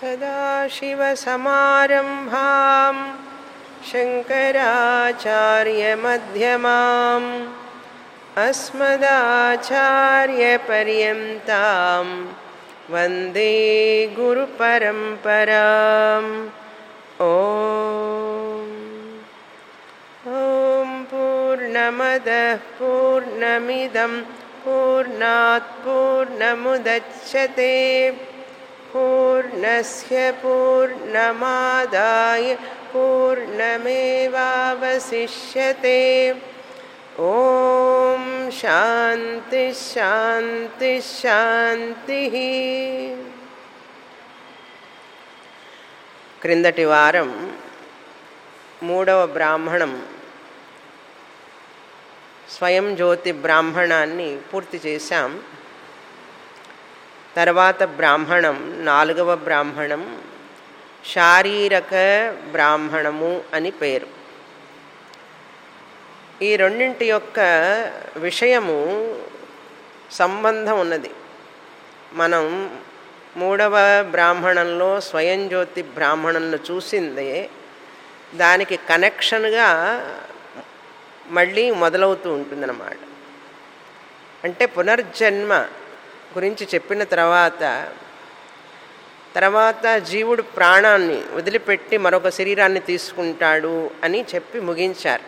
सदाशिवसमारम्भां शङ्कराचार्यमध्यमाम् अस्मदाचार्यपर्यन्तां वन्दे गुरुपरम्पराम् ॐ ॐ पूर्णमदः पूर्णमिदं पूर्णात् पूर्णमुदच्छते पूर्णस्य पूर्णमादाय पूर्णमेवावशिष्यते ॐ शान्तिः शान्तिः శాంతిః క్రిందటి వారం మూడవ బ్రాహ్మణం స్వయం జ్యోతి బ్రాహ్మణాన్ని పూర్తి చేశాం తర్వాత బ్రాహ్మణం నాలుగవ బ్రాహ్మణం శారీరక బ్రాహ్మణము అని పేరు ఈ రెండింటి యొక్క విషయము సంబంధం ఉన్నది మనం మూడవ బ్రాహ్మణంలో స్వయం జ్యోతి బ్రాహ్మణంలో చూసిందే దానికి కనెక్షన్గా మళ్ళీ మొదలవుతూ ఉంటుందన్నమాట అంటే పునర్జన్మ గురించి చెప్పిన తర్వాత తర్వాత జీవుడు ప్రాణాన్ని వదిలిపెట్టి మరొక శరీరాన్ని తీసుకుంటాడు అని చెప్పి ముగించారు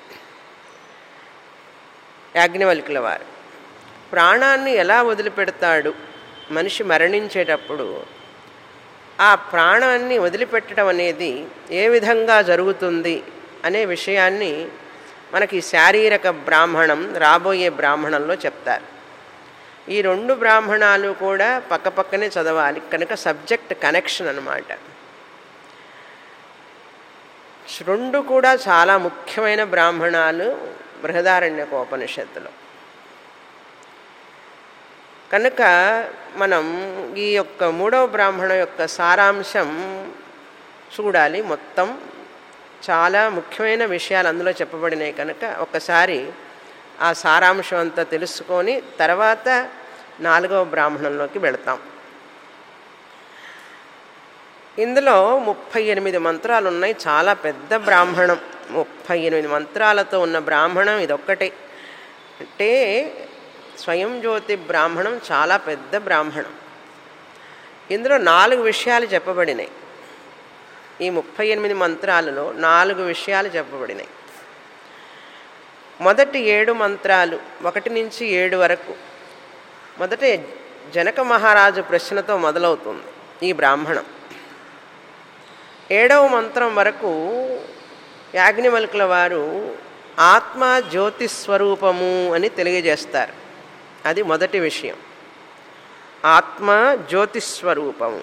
యాజ్ఞవల్కుల వారు ప్రాణాన్ని ఎలా వదిలిపెడతాడు మనిషి మరణించేటప్పుడు ఆ ప్రాణాన్ని వదిలిపెట్టడం అనేది ఏ విధంగా జరుగుతుంది అనే విషయాన్ని మనకి శారీరక బ్రాహ్మణం రాబోయే బ్రాహ్మణంలో చెప్తారు ఈ రెండు బ్రాహ్మణాలు కూడా పక్కపక్కనే చదవాలి కనుక సబ్జెక్ట్ కనెక్షన్ అనమాట రెండు కూడా చాలా ముఖ్యమైన బ్రాహ్మణాలు బృహదారణ్యకోపనిషత్తులో కనుక మనం ఈ యొక్క మూడవ బ్రాహ్మణ యొక్క సారాంశం చూడాలి మొత్తం చాలా ముఖ్యమైన విషయాలు అందులో చెప్పబడినాయి కనుక ఒకసారి ఆ సారాంశం అంతా తెలుసుకొని తర్వాత నాలుగవ బ్రాహ్మణంలోకి వెళతాం ఇందులో ముప్పై ఎనిమిది మంత్రాలు ఉన్నాయి చాలా పెద్ద బ్రాహ్మణం ముప్పై ఎనిమిది మంత్రాలతో ఉన్న బ్రాహ్మణం ఇదొక్కటే అంటే స్వయం జ్యోతి బ్రాహ్మణం చాలా పెద్ద బ్రాహ్మణం ఇందులో నాలుగు విషయాలు చెప్పబడినాయి ఈ ముప్పై ఎనిమిది మంత్రాలలో నాలుగు విషయాలు చెప్పబడినాయి మొదటి ఏడు మంత్రాలు ఒకటి నుంచి ఏడు వరకు మొదట జనక మహారాజు ప్రశ్నతో మొదలవుతుంది ఈ బ్రాహ్మణం ఏడవ మంత్రం వరకు యాజ్ఞవల్కుల వారు ఆత్మ జ్యోతిస్వరూపము అని తెలియజేస్తారు అది మొదటి విషయం ఆత్మ జ్యోతిస్వరూపము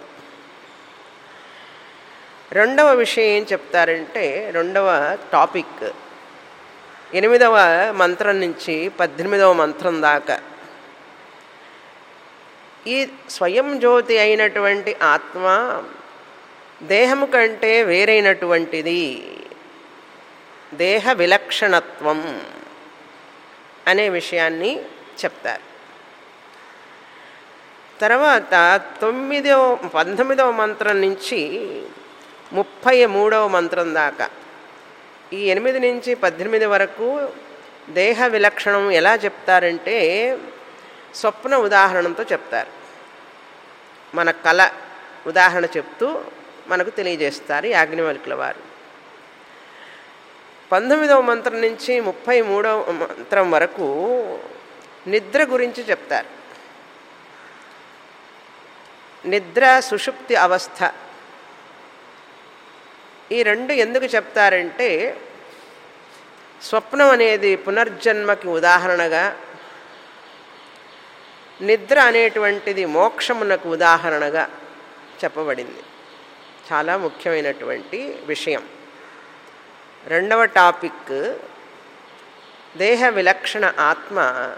రెండవ విషయం ఏం చెప్తారంటే రెండవ టాపిక్ ఎనిమిదవ మంత్రం నుంచి పద్దెనిమిదవ మంత్రం దాకా ఈ స్వయం జ్యోతి అయినటువంటి ఆత్మ దేహము కంటే వేరైనటువంటిది దేహ విలక్షణత్వం అనే విషయాన్ని చెప్తారు తర్వాత తొమ్మిదవ పంతొమ్మిదవ మంత్రం నుంచి ముప్పై మూడవ మంత్రం దాకా ఈ ఎనిమిది నుంచి పద్దెనిమిది వరకు దేహ విలక్షణం ఎలా చెప్తారంటే స్వప్న ఉదాహరణతో చెప్తారు మన కళ ఉదాహరణ చెప్తూ మనకు తెలియజేస్తారు యాజ్ఞవల్కుల వారు పంతొమ్మిదవ మంత్రం నుంచి ముప్పై మూడవ మంత్రం వరకు నిద్ర గురించి చెప్తారు నిద్ర సుషుప్తి అవస్థ ఈ రెండు ఎందుకు చెప్తారంటే స్వప్నం అనేది పునర్జన్మకి ఉదాహరణగా నిద్ర అనేటువంటిది మోక్షమునకు ఉదాహరణగా చెప్పబడింది చాలా ముఖ్యమైనటువంటి విషయం రెండవ టాపిక్ దేహ విలక్షణ ఆత్మ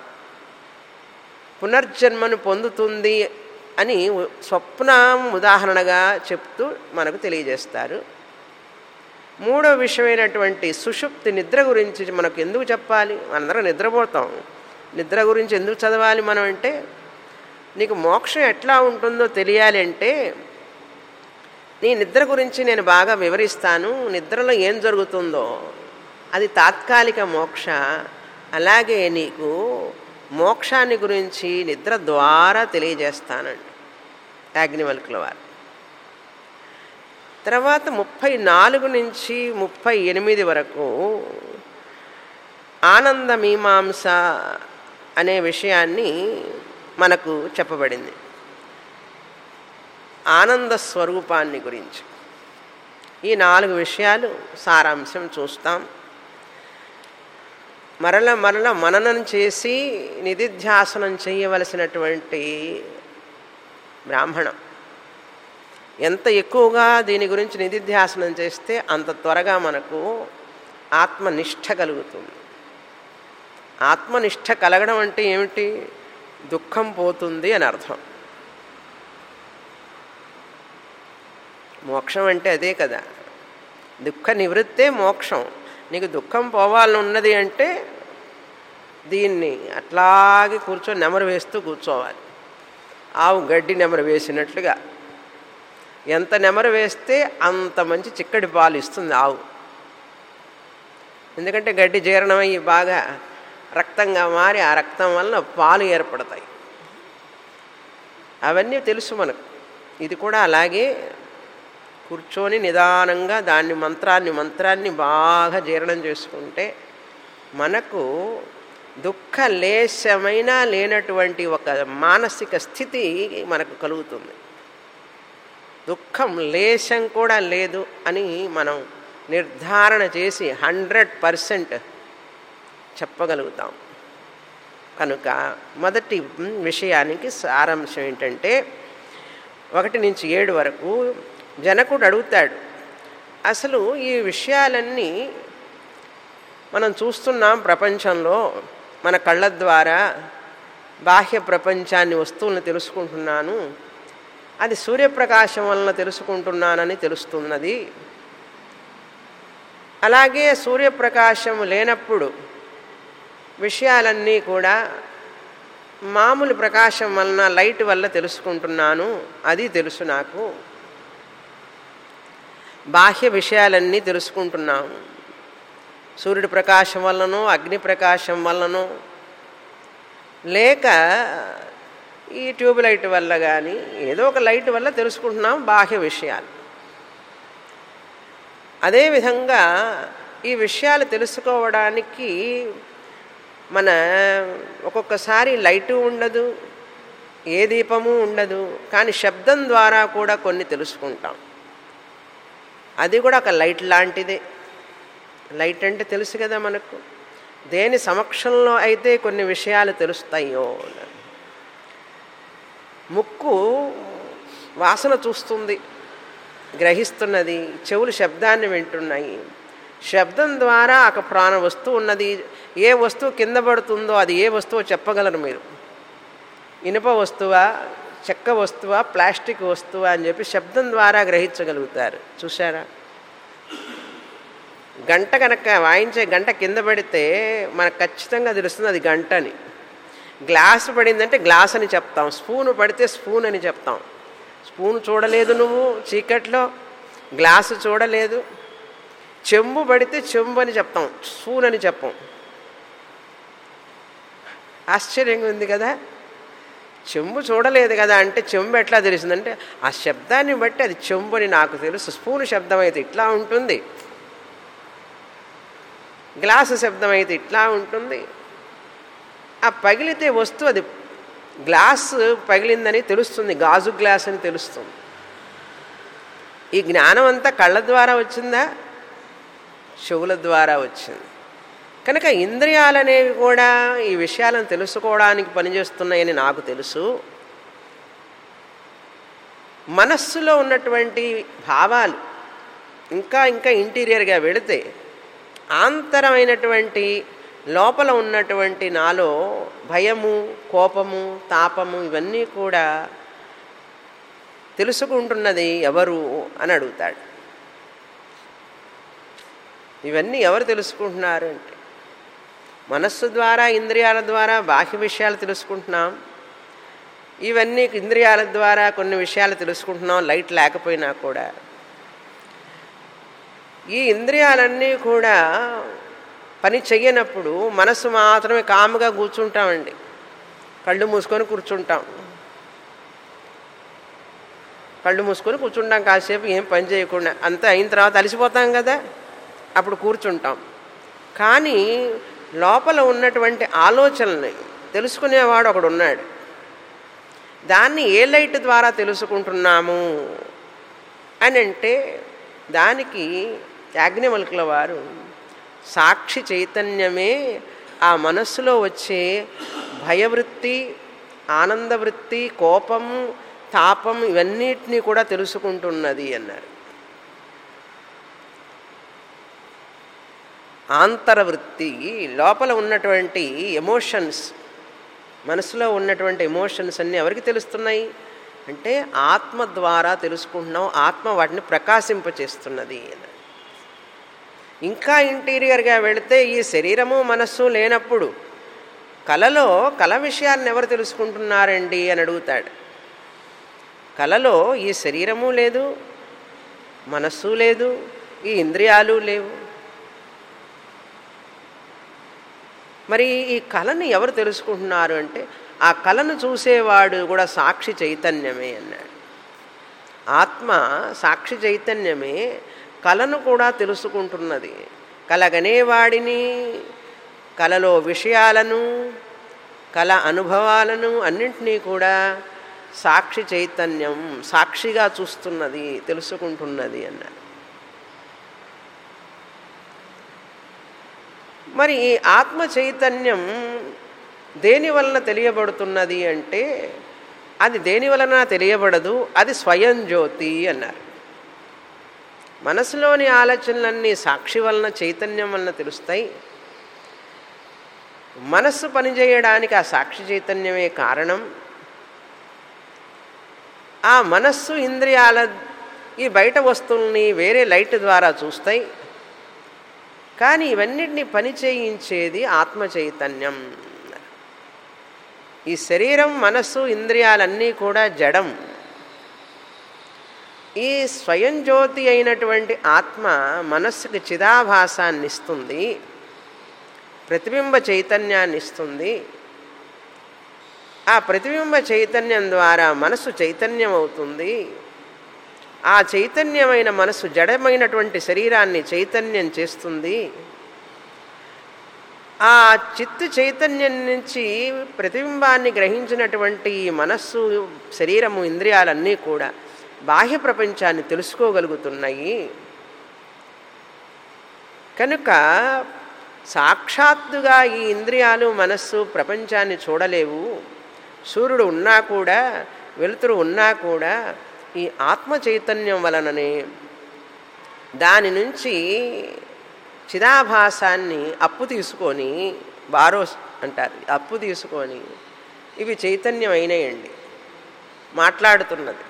పునర్జన్మను పొందుతుంది అని స్వప్నం ఉదాహరణగా చెప్తూ మనకు తెలియజేస్తారు మూడో విషయమైనటువంటి సుషుప్తి నిద్ర గురించి మనకు ఎందుకు చెప్పాలి మనందరం నిద్రపోతాం నిద్ర గురించి ఎందుకు చదవాలి మనం అంటే నీకు మోక్షం ఎట్లా ఉంటుందో తెలియాలి అంటే నీ నిద్ర గురించి నేను బాగా వివరిస్తాను నిద్రలో ఏం జరుగుతుందో అది తాత్కాలిక మోక్ష అలాగే నీకు మోక్షాన్ని గురించి నిద్ర ద్వారా తెలియజేస్తానండి యాజ్ఞవల్కుల వారు తర్వాత ముప్పై నాలుగు నుంచి ముప్పై ఎనిమిది వరకు ఆనంద మీమాంస అనే విషయాన్ని మనకు చెప్పబడింది ఆనంద స్వరూపాన్ని గురించి ఈ నాలుగు విషయాలు సారాంశం చూస్తాం మరల మరల మననం చేసి నిధిధ్యాసనం చేయవలసినటువంటి బ్రాహ్మణం ఎంత ఎక్కువగా దీని గురించి నిధిధ్యాసనం చేస్తే అంత త్వరగా మనకు ఆత్మనిష్ట కలుగుతుంది ఆత్మనిష్ట కలగడం అంటే ఏమిటి దుఃఖం పోతుంది అని అర్థం మోక్షం అంటే అదే కదా దుఃఖ నివృత్తే మోక్షం నీకు దుఃఖం పోవాలని ఉన్నది అంటే దీన్ని అట్లాగే కూర్చొని నెమరు వేస్తూ కూర్చోవాలి ఆవు గడ్డి నెమరు వేసినట్లుగా ఎంత నెమరు వేస్తే అంత మంచి చిక్కడి పాలు ఇస్తుంది ఆవు ఎందుకంటే గడ్డి జీర్ణమయ్యి బాగా రక్తంగా మారి ఆ రక్తం వలన పాలు ఏర్పడతాయి అవన్నీ తెలుసు మనకు ఇది కూడా అలాగే కూర్చొని నిదానంగా దాన్ని మంత్రాన్ని మంత్రాన్ని బాగా జీర్ణం చేసుకుంటే మనకు దుఃఖ లేశమైన లేనటువంటి ఒక మానసిక స్థితి మనకు కలుగుతుంది దుఃఖం లేశం కూడా లేదు అని మనం నిర్ధారణ చేసి హండ్రెడ్ పర్సెంట్ చెప్పగలుగుతాం కనుక మొదటి విషయానికి సారాంశం ఏంటంటే ఒకటి నుంచి ఏడు వరకు జనకుడు అడుగుతాడు అసలు ఈ విషయాలన్నీ మనం చూస్తున్నాం ప్రపంచంలో మన కళ్ళ ద్వారా బాహ్య ప్రపంచాన్ని వస్తువులను తెలుసుకుంటున్నాను అది సూర్యప్రకాశం వలన తెలుసుకుంటున్నానని తెలుస్తున్నది అలాగే సూర్యప్రకాశం లేనప్పుడు విషయాలన్నీ కూడా మామూలు ప్రకాశం వలన లైట్ వల్ల తెలుసుకుంటున్నాను అది తెలుసు నాకు బాహ్య విషయాలన్నీ తెలుసుకుంటున్నాము సూర్యుడి ప్రకాశం వల్లనో అగ్ని ప్రకాశం వల్లనో లేక ఈ ట్యూబ్ లైట్ వల్ల కానీ ఏదో ఒక లైట్ వల్ల తెలుసుకుంటున్నాం బాహ్య విషయాలు అదేవిధంగా ఈ విషయాలు తెలుసుకోవడానికి మన ఒక్కొక్కసారి లైటు ఉండదు ఏ దీపము ఉండదు కానీ శబ్దం ద్వారా కూడా కొన్ని తెలుసుకుంటాం అది కూడా ఒక లైట్ లాంటిదే లైట్ అంటే తెలుసు కదా మనకు దేని సమక్షంలో అయితే కొన్ని విషయాలు తెలుస్తాయో ముక్కు వాసన చూస్తుంది గ్రహిస్తున్నది చెవులు శబ్దాన్ని వింటున్నాయి శబ్దం ద్వారా ఒక ప్రాణ వస్తువు ఉన్నది ఏ వస్తువు కింద పడుతుందో అది ఏ వస్తువో చెప్పగలరు మీరు ఇనుప వస్తువా చెక్క వస్తువా ప్లాస్టిక్ వస్తువా అని చెప్పి శబ్దం ద్వారా గ్రహించగలుగుతారు చూసారా గంట కనుక వాయించే గంట కింద పడితే మనకు ఖచ్చితంగా తెలుస్తుంది అది గంట అని గ్లాస్ పడిందంటే గ్లాస్ అని చెప్తాం స్పూన్ పడితే స్పూన్ అని చెప్తాం స్పూన్ చూడలేదు నువ్వు చీకట్లో గ్లాసు చూడలేదు చెంబు పడితే చెంబు అని చెప్తాం స్పూన్ అని చెప్పం ఆశ్చర్యంగా ఉంది కదా చెంబు చూడలేదు కదా అంటే చెంబు ఎట్లా తెలిసిందంటే ఆ శబ్దాన్ని బట్టి అది చెంబు అని నాకు తెలుసు స్పూన్ శబ్దం అయితే ఇట్లా ఉంటుంది గ్లాసు శబ్దం అయితే ఇట్లా ఉంటుంది ఆ పగిలితే వస్తువు అది గ్లాస్ పగిలిందని తెలుస్తుంది గాజు గ్లాస్ అని తెలుస్తుంది ఈ జ్ఞానం అంతా కళ్ళ ద్వారా వచ్చిందా చెవుల ద్వారా వచ్చింది కనుక ఇంద్రియాలనేవి కూడా ఈ విషయాలను తెలుసుకోవడానికి పనిచేస్తున్నాయని నాకు తెలుసు మనస్సులో ఉన్నటువంటి భావాలు ఇంకా ఇంకా ఇంటీరియర్గా వెళితే ఆంతరమైనటువంటి లోపల ఉన్నటువంటి నాలో భయము కోపము తాపము ఇవన్నీ కూడా తెలుసుకుంటున్నది ఎవరు అని అడుగుతాడు ఇవన్నీ ఎవరు తెలుసుకుంటున్నారు అంటే మనస్సు ద్వారా ఇంద్రియాల ద్వారా బాహ్య విషయాలు తెలుసుకుంటున్నాం ఇవన్నీ ఇంద్రియాల ద్వారా కొన్ని విషయాలు తెలుసుకుంటున్నాం లైట్ లేకపోయినా కూడా ఈ ఇంద్రియాలన్నీ కూడా పని చెయ్యనప్పుడు మనసు మాత్రమే కాముగా కూర్చుంటామండి కళ్ళు మూసుకొని కూర్చుంటాం కళ్ళు మూసుకొని కూర్చుంటాం కాసేపు ఏం పని చేయకుండా అంతా అయిన తర్వాత అలసిపోతాం కదా అప్పుడు కూర్చుంటాం కానీ లోపల ఉన్నటువంటి ఆలోచనల్ని తెలుసుకునేవాడు ఒకడు ఉన్నాడు దాన్ని ఏ లైట్ ద్వారా తెలుసుకుంటున్నాము అని అంటే దానికి యాజ్ఞవల్కుల వారు సాక్షి చైతన్యమే ఆ మనస్సులో వచ్చే భయవృత్తి ఆనందవృత్తి కోపం తాపం ఇవన్నిటినీ కూడా తెలుసుకుంటున్నది అన్నారు ఆంతరవృత్తి లోపల ఉన్నటువంటి ఎమోషన్స్ మనసులో ఉన్నటువంటి ఎమోషన్స్ అన్నీ ఎవరికి తెలుస్తున్నాయి అంటే ఆత్మ ద్వారా తెలుసుకుంటున్నాం ఆత్మ వాటిని ప్రకాశింపచేస్తున్నది అని ఇంకా ఇంటీరియర్గా వెళితే ఈ శరీరము మనస్సు లేనప్పుడు కలలో కళ విషయాన్ని ఎవరు తెలుసుకుంటున్నారండి అని అడుగుతాడు కళలో ఈ శరీరము లేదు మనస్సు లేదు ఈ ఇంద్రియాలు లేవు మరి ఈ కళని ఎవరు తెలుసుకుంటున్నారు అంటే ఆ కళను చూసేవాడు కూడా సాక్షి చైతన్యమే అన్నాడు ఆత్మ సాక్షి చైతన్యమే కళను కూడా తెలుసుకుంటున్నది కలగనేవాడిని కళలో విషయాలను కళ అనుభవాలను అన్నింటినీ కూడా సాక్షి చైతన్యం సాక్షిగా చూస్తున్నది తెలుసుకుంటున్నది అన్నాడు మరి ఈ ఆత్మ చైతన్యం దేని వలన తెలియబడుతున్నది అంటే అది దేని వలన తెలియబడదు అది స్వయం జ్యోతి అన్నారు మనసులోని ఆలోచనలన్నీ సాక్షి వలన చైతన్యం వలన తెలుస్తాయి మనస్సు పనిచేయడానికి ఆ సాక్షి చైతన్యమే కారణం ఆ మనస్సు ఇంద్రియాల ఈ బయట వస్తువుల్ని వేరే లైట్ ద్వారా చూస్తాయి కానీ ఇవన్నిటిని పని చేయించేది ఆత్మ చైతన్యం ఈ శరీరం మనస్సు ఇంద్రియాలన్నీ కూడా జడం ఈ స్వయం జ్యోతి అయినటువంటి ఆత్మ మనస్సుకి చిదాభాసాన్ని ఇస్తుంది ప్రతిబింబ చైతన్యాన్ని ఇస్తుంది ఆ ప్రతిబింబ చైతన్యం ద్వారా మనసు చైతన్యం అవుతుంది ఆ చైతన్యమైన మనసు జడమైనటువంటి శరీరాన్ని చైతన్యం చేస్తుంది ఆ చిత్తు చైతన్యం నుంచి ప్రతిబింబాన్ని గ్రహించినటువంటి మనస్సు శరీరము ఇంద్రియాలన్నీ కూడా బాహ్య ప్రపంచాన్ని తెలుసుకోగలుగుతున్నాయి కనుక సాక్షాత్తుగా ఈ ఇంద్రియాలు మనస్సు ప్రపంచాన్ని చూడలేవు సూర్యుడు ఉన్నా కూడా వెలుతురు ఉన్నా కూడా ఈ ఆత్మ చైతన్యం వలననే దాని నుంచి చిదాభాసాన్ని అప్పు తీసుకొని బారోస్ అంటారు అప్పు తీసుకొని ఇవి చైతన్యం అయినాయండి మాట్లాడుతున్నది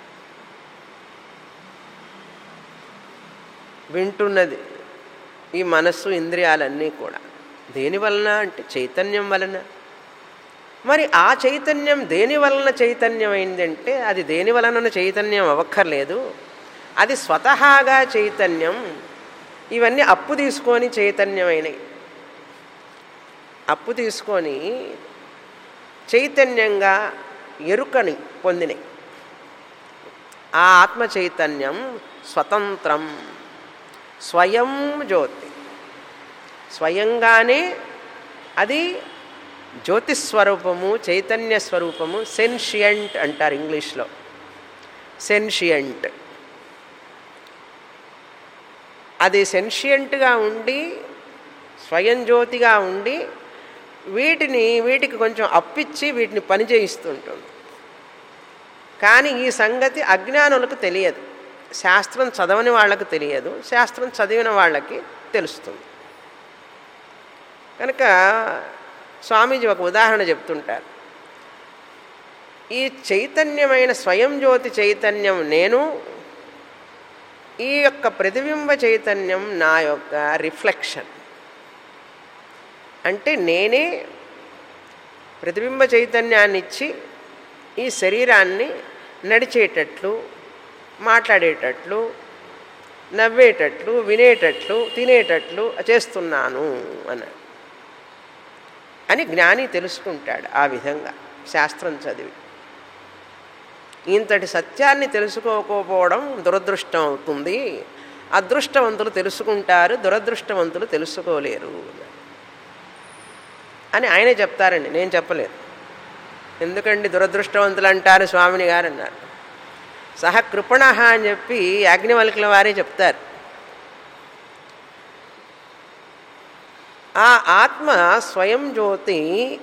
వింటున్నది ఈ మనస్సు ఇంద్రియాలన్నీ కూడా దేని వలన అంటే చైతన్యం వలన మరి ఆ చైతన్యం దేని వలన చైతన్యం అయిందంటే అది దేని వలన చైతన్యం అవ్వక్కర్లేదు అది స్వతహాగా చైతన్యం ఇవన్నీ అప్పు తీసుకొని చైతన్యమైనవి అప్పు తీసుకొని చైతన్యంగా ఎరుకని పొందినవి ఆ ఆత్మ చైతన్యం స్వతంత్రం స్వయం జ్యోతి స్వయంగానే అది జ్యోతిస్వరూపము చైతన్య స్వరూపము సెన్షియంట్ అంటారు ఇంగ్లీష్లో సెన్షియంట్ అది సెన్షియంట్గా ఉండి స్వయం జ్యోతిగా ఉండి వీటిని వీటికి కొంచెం అప్పిచ్చి వీటిని పని చేయిస్తుంటుంది కానీ ఈ సంగతి అజ్ఞానులకు తెలియదు శాస్త్రం చదవని వాళ్ళకి తెలియదు శాస్త్రం చదివిన వాళ్ళకి తెలుస్తుంది కనుక స్వామీజీ ఒక ఉదాహరణ చెప్తుంటారు ఈ చైతన్యమైన స్వయం జ్యోతి చైతన్యం నేను ఈ యొక్క ప్రతిబింబ చైతన్యం నా యొక్క రిఫ్లెక్షన్ అంటే నేనే ప్రతిబింబ చైతన్యాన్ని ఇచ్చి ఈ శరీరాన్ని నడిచేటట్లు మాట్లాడేటట్లు నవ్వేటట్లు వినేటట్లు తినేటట్లు చేస్తున్నాను అన్నాడు అని జ్ఞాని తెలుసుకుంటాడు ఆ విధంగా శాస్త్రం చదివి ఇంతటి సత్యాన్ని తెలుసుకోకపోవడం దురదృష్టం అవుతుంది అదృష్టవంతులు తెలుసుకుంటారు దురదృష్టవంతులు తెలుసుకోలేరు అని ఆయనే చెప్తారండి నేను చెప్పలేదు ఎందుకండి దురదృష్టవంతులు అంటారు స్వామిని గారు అన్నారు సహ కృపణ అని చెప్పి యాజ్ఞవల్కుల వారే చెప్తారు ఆ ఆత్మ స్వయం జ్యోతి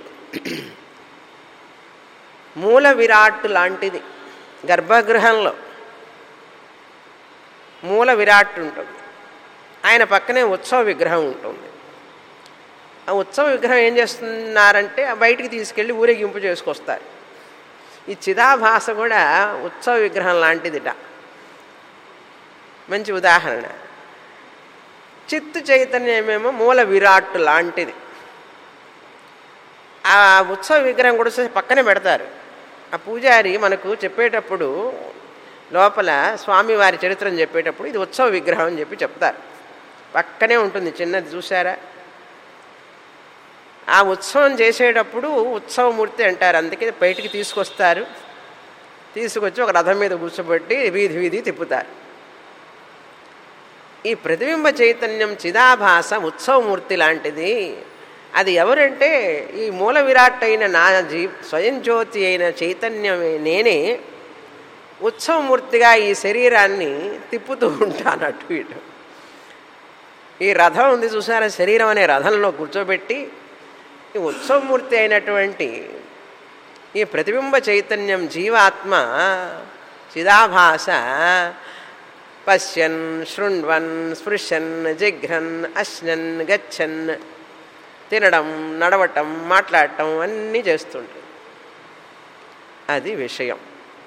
మూల విరాట్ లాంటిది గర్భగృహంలో మూల విరాట్ ఉంటుంది ఆయన పక్కనే ఉత్సవ విగ్రహం ఉంటుంది ఆ ఉత్సవ విగ్రహం ఏం చేస్తున్నారంటే బయటికి తీసుకెళ్ళి ఊరేగింపు చేసుకొస్తారు ఈ చిదాభాస కూడా ఉత్సవ విగ్రహం లాంటిదిట మంచి ఉదాహరణ చిత్తు చైతన్యమేమో మూల విరాట్ లాంటిది ఆ ఉత్సవ విగ్రహం కూడా పక్కనే పెడతారు ఆ పూజారి మనకు చెప్పేటప్పుడు లోపల స్వామివారి చరిత్రను చెప్పేటప్పుడు ఇది ఉత్సవ విగ్రహం అని చెప్పి చెప్తారు పక్కనే ఉంటుంది చిన్నది చూసారా ఆ ఉత్సవం చేసేటప్పుడు ఉత్సవమూర్తి అంటారు అందుకే బయటికి తీసుకొస్తారు తీసుకొచ్చి ఒక రథం మీద కూర్చోబెట్టి వీధి వీధి తిప్పుతారు ఈ ప్రతిబింబ చైతన్యం చిదాభాస ఉత్సవమూర్తి లాంటిది అది ఎవరంటే ఈ మూల విరాట్ అయిన నా జీ స్వయం జ్యోతి అయిన చైతన్యమే నేనే ఉత్సవమూర్తిగా ఈ శరీరాన్ని తిప్పుతూ ఉంటాను అటు ఇటు ఈ రథం ఉంది చూసారా శరీరం అనే రథంలో కూర్చోబెట్టి ఈ ఉత్సవమూర్తి అయినటువంటి ఈ ప్రతిబింబ చైతన్యం జీవాత్మ చిదాభాస పశ్యన్ శృణ్వన్ స్పృశన్ జిఘ్రన్ అశ్నన్ గచ్చన్ తినడం నడవటం మాట్లాడటం అన్నీ చేస్తుంటుంది అది విషయం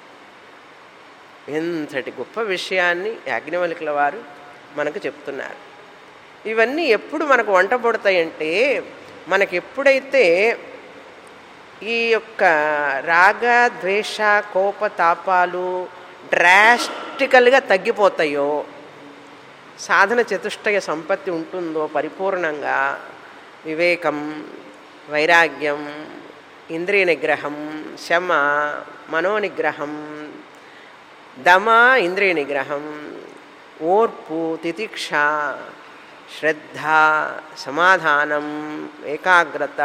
ఎంతటి గొప్ప విషయాన్ని యాజ్ఞవల్కుల వారు మనకు చెప్తున్నారు ఇవన్నీ ఎప్పుడు మనకు వంట పడతాయంటే మనకి ఎప్పుడైతే ఈ యొక్క రాగ ద్వేష కోప తాపాలు డ్రాస్టికల్గా తగ్గిపోతాయో సాధన చతుష్టయ సంపత్తి ఉంటుందో పరిపూర్ణంగా వివేకం వైరాగ్యం ఇంద్రియ నిగ్రహం శమ మనోనిగ్రహం దమ ఇంద్రియ నిగ్రహం ఓర్పు తితిక్ష శ్రద్ధ సమాధానం ఏకాగ్రత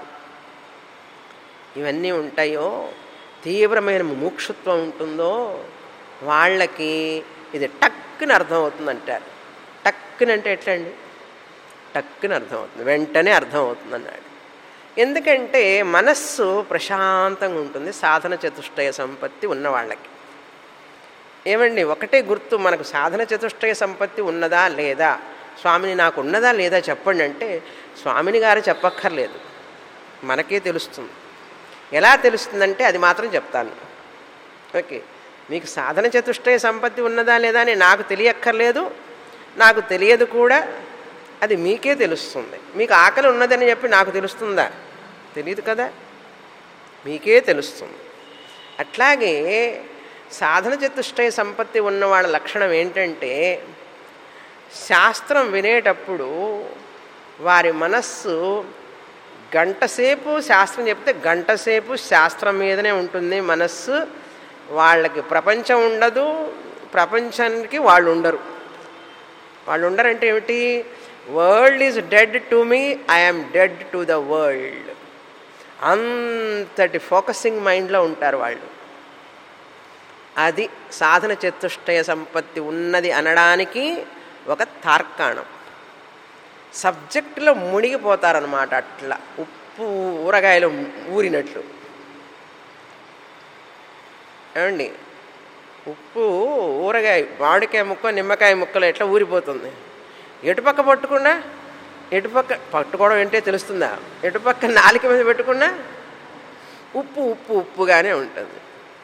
ఇవన్నీ ఉంటాయో తీవ్రమైన ముముక్షుత్వం ఉంటుందో వాళ్ళకి ఇది టక్కున అర్థమవుతుందంటారు టక్కునంటే ఎట్లండి టక్కున అర్థమవుతుంది వెంటనే అర్థమవుతుంది అన్నాడు ఎందుకంటే మనస్సు ప్రశాంతంగా ఉంటుంది సాధన చతుష్టయ సంపత్తి ఉన్న వాళ్ళకి ఏమండి ఒకటే గుర్తు మనకు సాధన చతుష్టయ సంపత్తి ఉన్నదా లేదా స్వామిని నాకు ఉన్నదా లేదా చెప్పండి అంటే స్వామిని గారు చెప్పక్కర్లేదు మనకే తెలుస్తుంది ఎలా తెలుస్తుందంటే అది మాత్రం చెప్తాను ఓకే మీకు సాధన చతుష్టయ సంపత్తి ఉన్నదా లేదా అని నాకు తెలియక్కర్లేదు నాకు తెలియదు కూడా అది మీకే తెలుస్తుంది మీకు ఆకలి ఉన్నదని చెప్పి నాకు తెలుస్తుందా తెలియదు కదా మీకే తెలుస్తుంది అట్లాగే సాధన చతుష్టయ సంపత్తి ఉన్న వాళ్ళ లక్షణం ఏంటంటే శాస్త్రం వినేటప్పుడు వారి మనస్సు గంటసేపు శాస్త్రం చెప్తే గంటసేపు శాస్త్రం మీదనే ఉంటుంది మనస్సు వాళ్ళకి ప్రపంచం ఉండదు ప్రపంచానికి వాళ్ళు ఉండరు వాళ్ళు ఉండరంటే ఏమిటి world is dead to me I'm dead to the world అంతటి ఫోకసింగ్ మైండ్లో ఉంటారు వాళ్ళు అది సాధన చతుష్టయ సంపత్తి ఉన్నది అనడానికి ఒక తార్కాణం సబ్జెక్టులో మునిగిపోతారనమాట అట్లా ఉప్పు ఊరగాయలు ఊరినట్లు ఏమండి ఉప్పు ఊరగాయ మామిడికాయ ముక్క నిమ్మకాయ ముక్కలు ఎట్లా ఊరిపోతుంది ఎటుపక్క పట్టుకున్నా ఎటుపక్క పట్టుకోవడం ఏంటో తెలుస్తుందా ఎటుపక్క నాలుక మీద పెట్టుకున్నా ఉప్పు ఉప్పు ఉప్పుగానే ఉంటుంది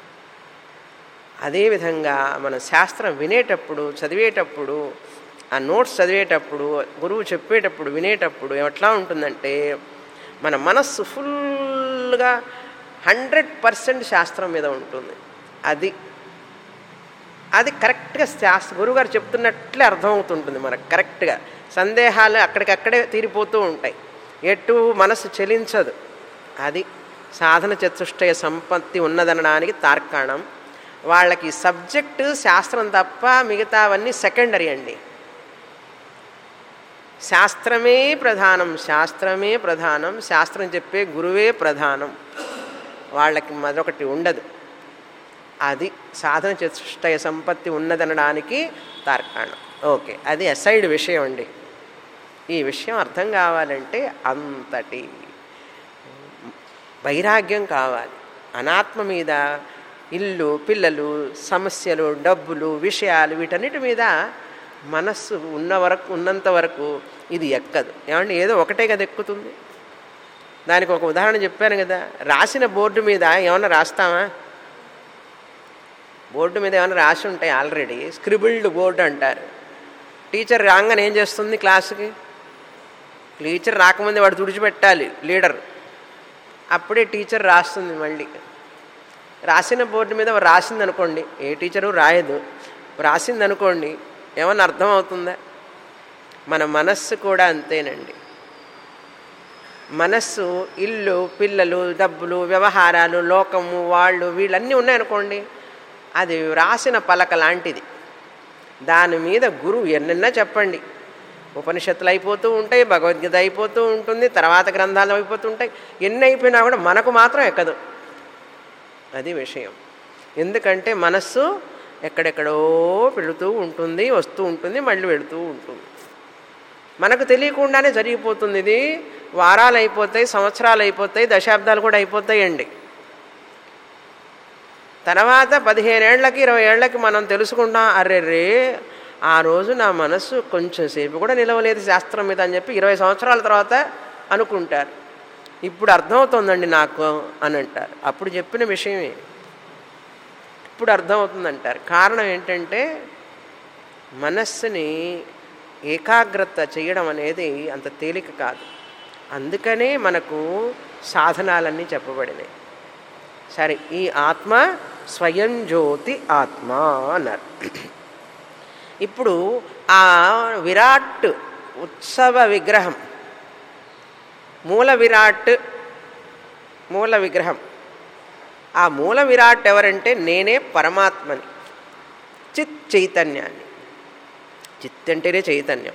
అదేవిధంగా మన శాస్త్రం వినేటప్పుడు చదివేటప్పుడు ఆ నోట్స్ చదివేటప్పుడు గురువు చెప్పేటప్పుడు వినేటప్పుడు ఎట్లా ఉంటుందంటే మన మనస్సు ఫుల్గా హండ్రెడ్ పర్సెంట్ శాస్త్రం మీద ఉంటుంది అది అది కరెక్ట్గా శాస్త్ర గురువుగారు చెప్తున్నట్లే అర్థమవుతుంటుంది మనకు కరెక్ట్గా సందేహాలు అక్కడికక్కడే తీరిపోతూ ఉంటాయి ఎటు మనసు చెలించదు అది సాధన చతుష్టయ సంపత్తి ఉన్నదనడానికి తార్కాణం వాళ్ళకి సబ్జెక్టు శాస్త్రం తప్ప మిగతావన్నీ సెకండరీ అండి శాస్త్రమే ప్రధానం శాస్త్రమే ప్రధానం శాస్త్రం చెప్పే గురువే ప్రధానం వాళ్ళకి మరొకటి ఉండదు అది సాధన చతుష్టయ సంపత్తి ఉన్నదనడానికి తార్కాణం ఓకే అది అసైడ్ విషయం అండి ఈ విషయం అర్థం కావాలంటే అంతటి వైరాగ్యం కావాలి అనాత్మ మీద ఇల్లు పిల్లలు సమస్యలు డబ్బులు విషయాలు వీటన్నిటి మీద మనస్సు ఉన్న వరకు ఉన్నంత వరకు ఇది ఎక్కదు ఏమంటే ఏదో ఒకటే కదా ఎక్కుతుంది దానికి ఒక ఉదాహరణ చెప్పాను కదా రాసిన బోర్డు మీద ఏమన్నా రాస్తామా బోర్డు మీద ఏమైనా రాసి ఉంటాయి ఆల్రెడీ స్క్రిబిల్డ్ బోర్డు అంటారు టీచర్ రాగానే ఏం చేస్తుంది క్లాసుకి టీచర్ రాకముందే వాడు తుడిచిపెట్టాలి లీడర్ అప్పుడే టీచర్ రాస్తుంది మళ్ళీ రాసిన బోర్డు మీద రాసింది అనుకోండి ఏ టీచరు రాయదు రాసింది అనుకోండి ఏమన్నా అర్థం అవుతుందా మన మనస్సు కూడా అంతేనండి మనస్సు ఇల్లు పిల్లలు డబ్బులు వ్యవహారాలు లోకము వాళ్ళు వీళ్ళన్నీ ఉన్నాయనుకోండి అది రాసిన పలక లాంటిది దాని మీద గురువు ఎన్నెన్నా చెప్పండి ఉపనిషత్తులు అయిపోతూ ఉంటాయి భగవద్గీత అయిపోతూ ఉంటుంది తర్వాత గ్రంథాలు అయిపోతూ ఉంటాయి ఎన్ని అయిపోయినా కూడా మనకు మాత్రం ఎక్కదు అది విషయం ఎందుకంటే మనస్సు ఎక్కడెక్కడో పెడుతూ ఉంటుంది వస్తూ ఉంటుంది మళ్ళీ వెళుతూ ఉంటుంది మనకు తెలియకుండానే జరిగిపోతుంది ఇది వారాలు అయిపోతాయి సంవత్సరాలు అయిపోతాయి దశాబ్దాలు కూడా అయిపోతాయండి తర్వాత పదిహేనేళ్లకి ఇరవై ఏళ్ళకి మనం తెలుసుకుంటాం అర్రెర్రే ఆ రోజు నా మనస్సు కొంచెం సేపు కూడా నిలవలేదు శాస్త్రం మీద అని చెప్పి ఇరవై సంవత్సరాల తర్వాత అనుకుంటారు ఇప్పుడు అర్థమవుతుందండి నాకు అని అంటారు అప్పుడు చెప్పిన విషయమే ఇప్పుడు అర్థమవుతుందంటారు కారణం ఏంటంటే మనస్సుని ఏకాగ్రత చేయడం అనేది అంత తేలిక కాదు అందుకనే మనకు సాధనాలన్నీ చెప్పబడినాయి సరే ఈ ఆత్మ స్వయం జ్యోతి ఆత్మ అన్నారు ఇప్పుడు ఆ విరాట్ ఉత్సవ విగ్రహం మూల విరాట్ మూల విగ్రహం ఆ మూల విరాట్ ఎవరంటే నేనే పరమాత్మని చిత్ చైతన్యాన్ని చిత్ అంటేనే చైతన్యం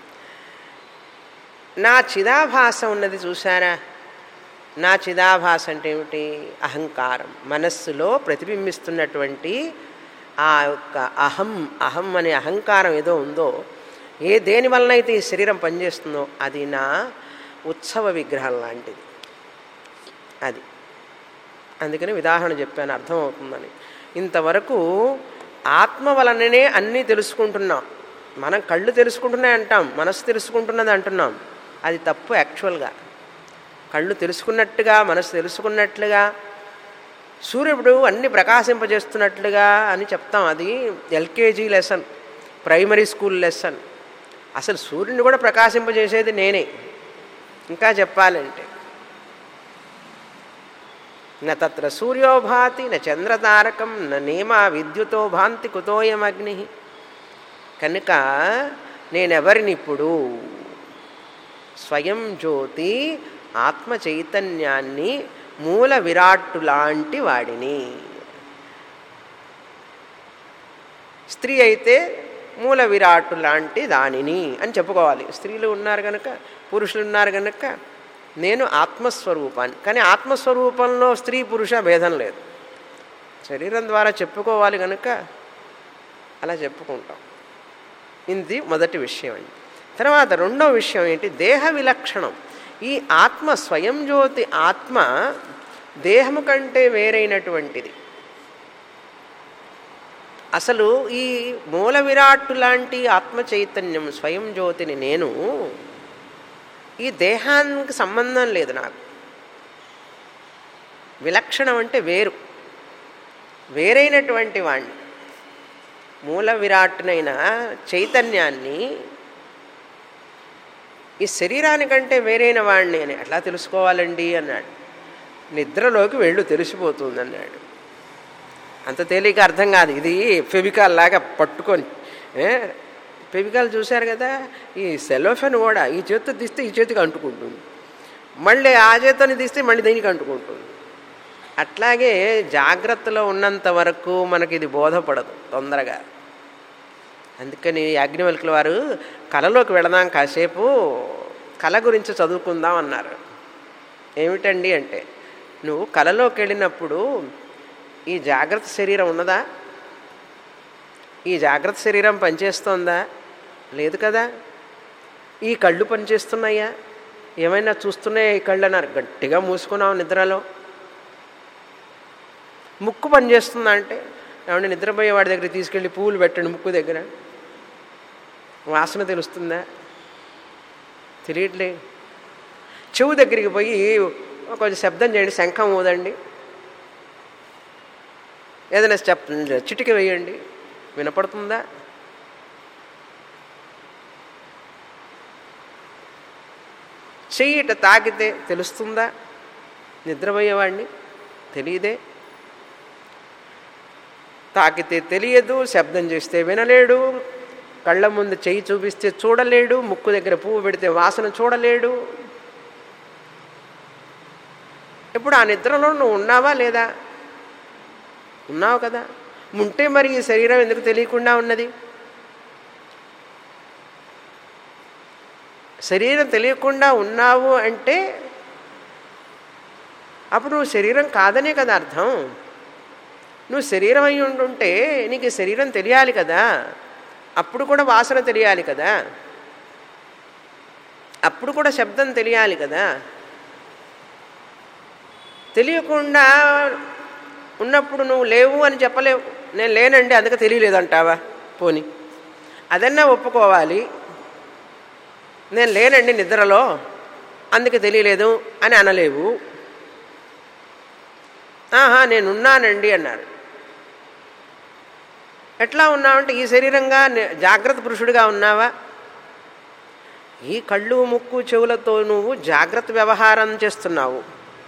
నా చిదాభాస ఉన్నది చూసారా నా చిదాభాస అంటే ఏమిటి అహంకారం మనస్సులో ప్రతిబింబిస్తున్నటువంటి ఆ యొక్క అహం అహం అనే అహంకారం ఏదో ఉందో ఏ దేని వలన అయితే ఈ శరీరం పనిచేస్తుందో అది నా ఉత్సవ విగ్రహం లాంటిది అది అందుకని ఉదాహరణ చెప్పాను అర్థమవుతుందని ఇంతవరకు ఆత్మ వలననే అన్నీ తెలుసుకుంటున్నాం మనం కళ్ళు తెలుసుకుంటున్నాయి అంటాం మనసు తెలుసుకుంటున్నది అంటున్నాం అది తప్పు యాక్చువల్గా కళ్ళు తెలుసుకున్నట్టుగా మనసు తెలుసుకున్నట్లుగా సూర్యుడు అన్ని ప్రకాశింపజేస్తున్నట్లుగా అని చెప్తాం అది LKG lesson primary school lesson అసలు సూర్యుని కూడా ప్రకాశింపజేసేది నేనే ఇంకా చెప్పాలంటే న తత్ర సూర్యో భాతి న చంద్రతారకం న నేమా విద్యుతో భాంతి కుతోయం అగ్ని కనుక నేనెవరిని ఇప్పుడు స్వయం జ్యోతి ఆత్మ చైతన్యాన్ని మూల విరాట్టు లాంటి వాడిని స్త్రీ అయితే మూల విరాట్టు లాంటి దానిని అని చెప్పుకోవాలి స్త్రీలు ఉన్నారు కనుక పురుషులు ఉన్నారు కనుక నేను ఆత్మస్వరూపాన్ని కానీ ఆత్మస్వరూపంలో స్త్రీ పురుష భేదం లేదు శరీరం ద్వారా చెప్పుకోవాలి కనుక అలా చెప్పుకుంటాం ఇది మొదటి విషయం అండి తర్వాత రెండో విషయం ఏంటి దేహ విలక్షణం ఈ ఆత్మ స్వయం జ్యోతి ఆత్మ దేహము కంటే వేరైనటువంటిది అసలు ఈ మూల విరాట్టు లాంటి ఆత్మ చైతన్యం స్వయం జ్యోతిని నేను ఈ దేహానికి సంబంధం లేదు నాకు విలక్షణం అంటే వేరు వేరైనటువంటి వాణ్ణి మూల విరాట్టునైన చైతన్యాన్ని ఈ శరీరానికంటే వేరైన వాణ్ణి అని ఎట్లా తెలుసుకోవాలండి అన్నాడు నిద్రలోకి వెళ్ళు తెలిసిపోతుంది అన్నాడు అంత తేలిక అర్థం కాదు ఇది ఫెవికాల్ లాగా పట్టుకొని ఏ? ఫెవికాల్ చూశారు కదా ఈ సెలోఫెన్ కూడా ఈ చేతితో తీస్తే ఈ చేతికి అంటుకుంటుంది మళ్ళీ ఆ చేతిని తీస్తే మళ్ళీ దీనికి అంటుకుంటుంది అట్లాగే జాగ్రత్తలో ఉన్నంత వరకు మనకి ఇది బోధపడదు తొందరగా అందుకని యాజ్ఞవల్కుల వారు కళలోకి వెళదాం కాసేపు కళ గురించి చదువుకుందాం అన్నారు ఏమిటండి అంటే నువ్వు కళలోకి వెళ్ళినప్పుడు ఈ జాగ్రత్త శరీరం ఉన్నదా ఈ జాగ్రత్త శరీరం పనిచేస్తోందా లేదు కదా ఈ కళ్ళు పనిచేస్తున్నాయా ఏమైనా చూస్తున్నాయా ఈ కళ్ళు అన్నారు గట్టిగా మూసుకున్నావు నిద్రలో ముక్కు పనిచేస్తుందా అంటే ఏమంటే నిద్రపోయే వాడి దగ్గర తీసుకెళ్ళి పూలు పెట్టండి ముక్కు దగ్గర వాసన తెలుస్తుందా తెలియట్లే చెవు దగ్గరికి పోయి కొంచెం శబ్దం చేయండి శంఖం ఊదండి ఏదైనా చెప్ చిటిక వేయండి వినపడుతుందా చెయ్యి ఇట తాకితే తెలుస్తుందా నిద్రపోయేవాడిని తెలియదే తాకితే తెలియదు శబ్దం చేస్తే వినలేడు కళ్ళ ముందు చెయ్యి చూపిస్తే చూడలేడు ముక్కు దగ్గర పువ్వు పెడితే వాసన చూడలేడు ఇప్పుడు ఆ నిద్రలో నువ్వు ఉన్నావా లేదా ఉన్నావు కదా ఉంటే మరి ఈ శరీరం ఎందుకు తెలియకుండా ఉన్నది శరీరం తెలియకుండా ఉన్నావు అంటే అప్పుడు నువ్వు శరీరం కాదనే కదా అర్థం నువ్వు శరీరం అయి ఉండుంటే నీకు ఈ శరీరం తెలియాలి కదా అప్పుడు కూడా వాసన తెలియాలి కదా అప్పుడు కూడా శబ్దం తెలియాలి కదా తెలియకుండా ఉన్నప్పుడు నువ్వు లేవు అని చెప్పలేవు నేను లేనండి అందుకే తెలియలేదంటావా పోని అదన్నా ఒప్పుకోవాలి నేను లేనండి నిద్రలో అందుకే తెలియలేదు అని అనలేవు ఆహా నేనున్నానండి అన్నారు ఎట్లా ఉన్నావంటే ఈ శరీరంగా నే- జాగ్రత్త పురుషుడిగా ఉన్నావా ఈ కళ్ళు ముక్కు చెవులతో నువ్వు జాగ్రత్త వ్యవహారం చేస్తున్నావు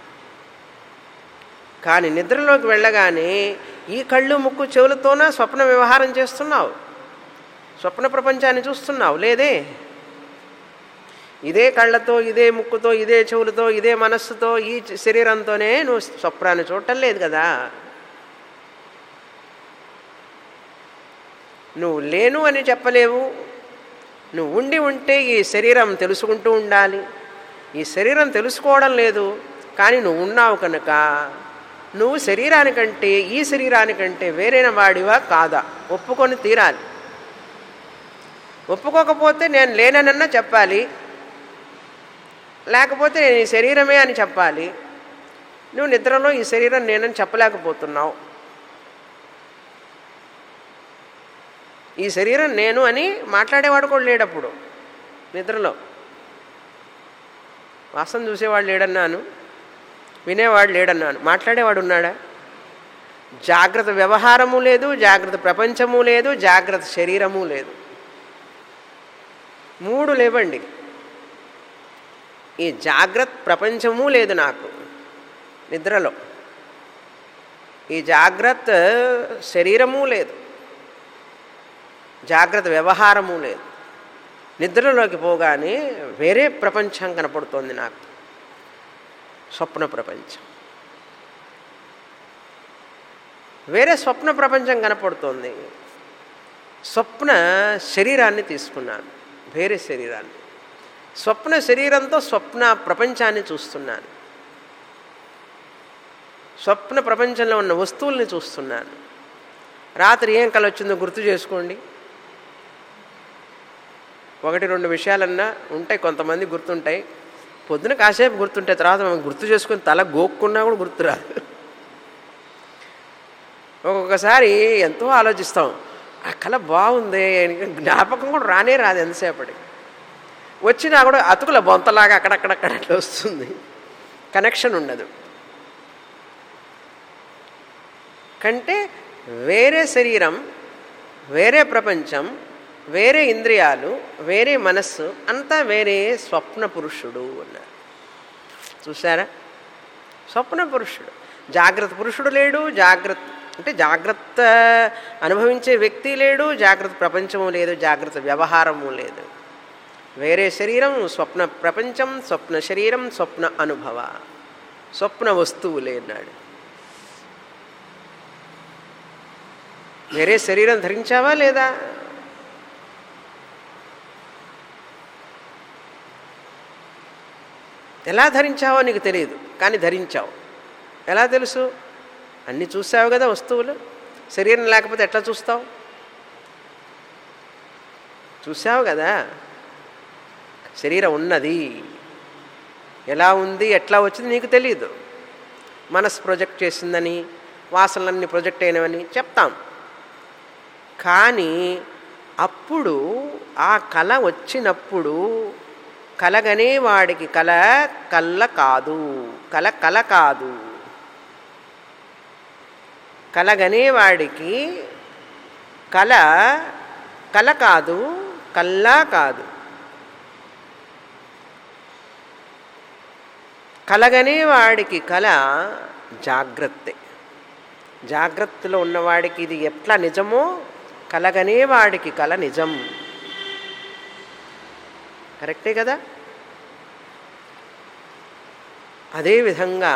కానీ నిద్రలోకి వెళ్ళగానే ఈ కళ్ళు ముక్కు చెవులతోన స్వప్న వ్యవహారం చేస్తున్నావు స్వప్న ప్రపంచాన్ని చూస్తున్నావు లేదే ఇదే కళ్ళతో ఇదే ముక్కుతో ఇదే చెవులతో ఇదే మనస్సుతో ఈ చ- శరీరంతోనే నువ్వు స్వప్నాన్ని చూడటం లేదు కదా నువ్వు లేను అని చెప్పలేవు నువ్వు ఉండి ఉంటే ఈ శరీరం తెలుసుకుంటూ ఉండాలి ఈ శరీరం తెలుసుకోవడం లేదు కానీ నువ్వు ఉన్నావు కనుక నువ్వు శరీరానికంటే ఈ శరీరానికంటే వేరైన వాడివా కాదా ఒప్పుకొని తీరాలి ఒప్పుకోకపోతే నేను లేననన్నా చెప్పాలి లేకపోతే నేను ఈ శరీరమే అని చెప్పాలి నువ్వు నిద్రలో ఈ శరీరం నేనని చెప్పలేకపోతున్నావు ఈ శరీరం నేను అని మాట్లాడేవాడు కూడా లేడప్పుడు నిద్రలో వాసన చూసేవాడు లేడన్నాను వినేవాడు లేడన్నాను మాట్లాడేవాడు ఉన్నాడా జాగ్రత్త వ్యవహారము లేదు జాగ్రత్త ప్రపంచము లేదు జాగ్రత్త శరీరము లేదు మూడు లేవండి ఈ జాగ్రత్త ప్రపంచము లేదు నాకు నిద్రలో ఈ జాగ్రత్త శరీరము లేదు జాగ్రత్త వ్యవహారము లేదు నిద్రలోకి పోగానే వేరే ప్రపంచం కనపడుతోంది నాకు స్వప్న ప్రపంచం వేరే స్వప్న ప్రపంచం కనపడుతోంది స్వప్న శరీరాన్ని తీసుకున్నాను వేరే శరీరాన్ని స్వప్న శరీరంతో స్వప్న ప్రపంచాన్ని చూస్తున్నాను స్వప్న ప్రపంచంలో ఉన్న వస్తువుల్ని చూస్తున్నాను రాత్రి ఏం కల వచ్చిందో గుర్తు చేసుకోండి ఒకటి రెండు విషయాలన్నా ఉంటాయి కొంతమంది గుర్తుంటాయి పొద్దున కాసేపు గుర్తుంటాయి తర్వాత మనం గుర్తు చేసుకుని తల గోక్కున్నా కూడా గుర్తురాదు ఒక్కొక్కసారి ఎంతో ఆలోచిస్తాం ఆ కళ బాగుంది జ్ఞాపకం కూడా రానే రాదు ఎంతసేపటి వచ్చినా కూడా అతుకుల బొంతలాగా అక్కడక్కడక్కడ అట్లా వస్తుంది కనెక్షన్ ఉండదు కంటే వేరే శరీరం వేరే ప్రపంచం వేరే ఇంద్రియాలు వేరే మనస్సు అంతా వేరే స్వప్న పురుషుడు అన్నారు చూసారా స్వప్న పురుషుడు జాగ్రత్త పురుషుడు లేడు జాగ్రత్త అంటే జాగ్రత్త అనుభవించే వ్యక్తి లేడు జాగ్రత్త ప్రపంచము లేదు జాగ్రత్త వ్యవహారము లేదు వేరే శరీరం స్వప్న ప్రపంచం స్వప్న శరీరం స్వప్న అనుభవ స్వప్న వస్తువు లేనాడు వేరే శరీరం ధరించావా లేదా ఎలా ధరించావో నీకు తెలియదు కానీ ధరించావు ఎలా తెలుసు అన్నీ చూసావు కదా వస్తువులు శరీరం లేకపోతే ఎట్లా చూస్తావు చూసావు కదా శరీరం ఉన్నది ఎలా ఉంది ఎట్లా వచ్చింది నీకు తెలియదు మనసు ప్రొజెక్ట్ చేసిందని వాసనలన్నీ ప్రొజెక్ట్ అయినవని చెప్తాం కానీ అప్పుడు ఆ కళ వచ్చినప్పుడు కలగనే వాడికి కల కళ్ళ కాదు కల కల కాదు కలగనే వాడికి కల కల కాదు కల్లా కాదు కలగనే వాడికి కల జాగ్రత్తే జాగ్రత్తలో ఉన్నవాడికి ఇది ఎట్లా నిజమో కలగనే వాడికి కల నిజం కరెక్టే కదా అదేవిధంగా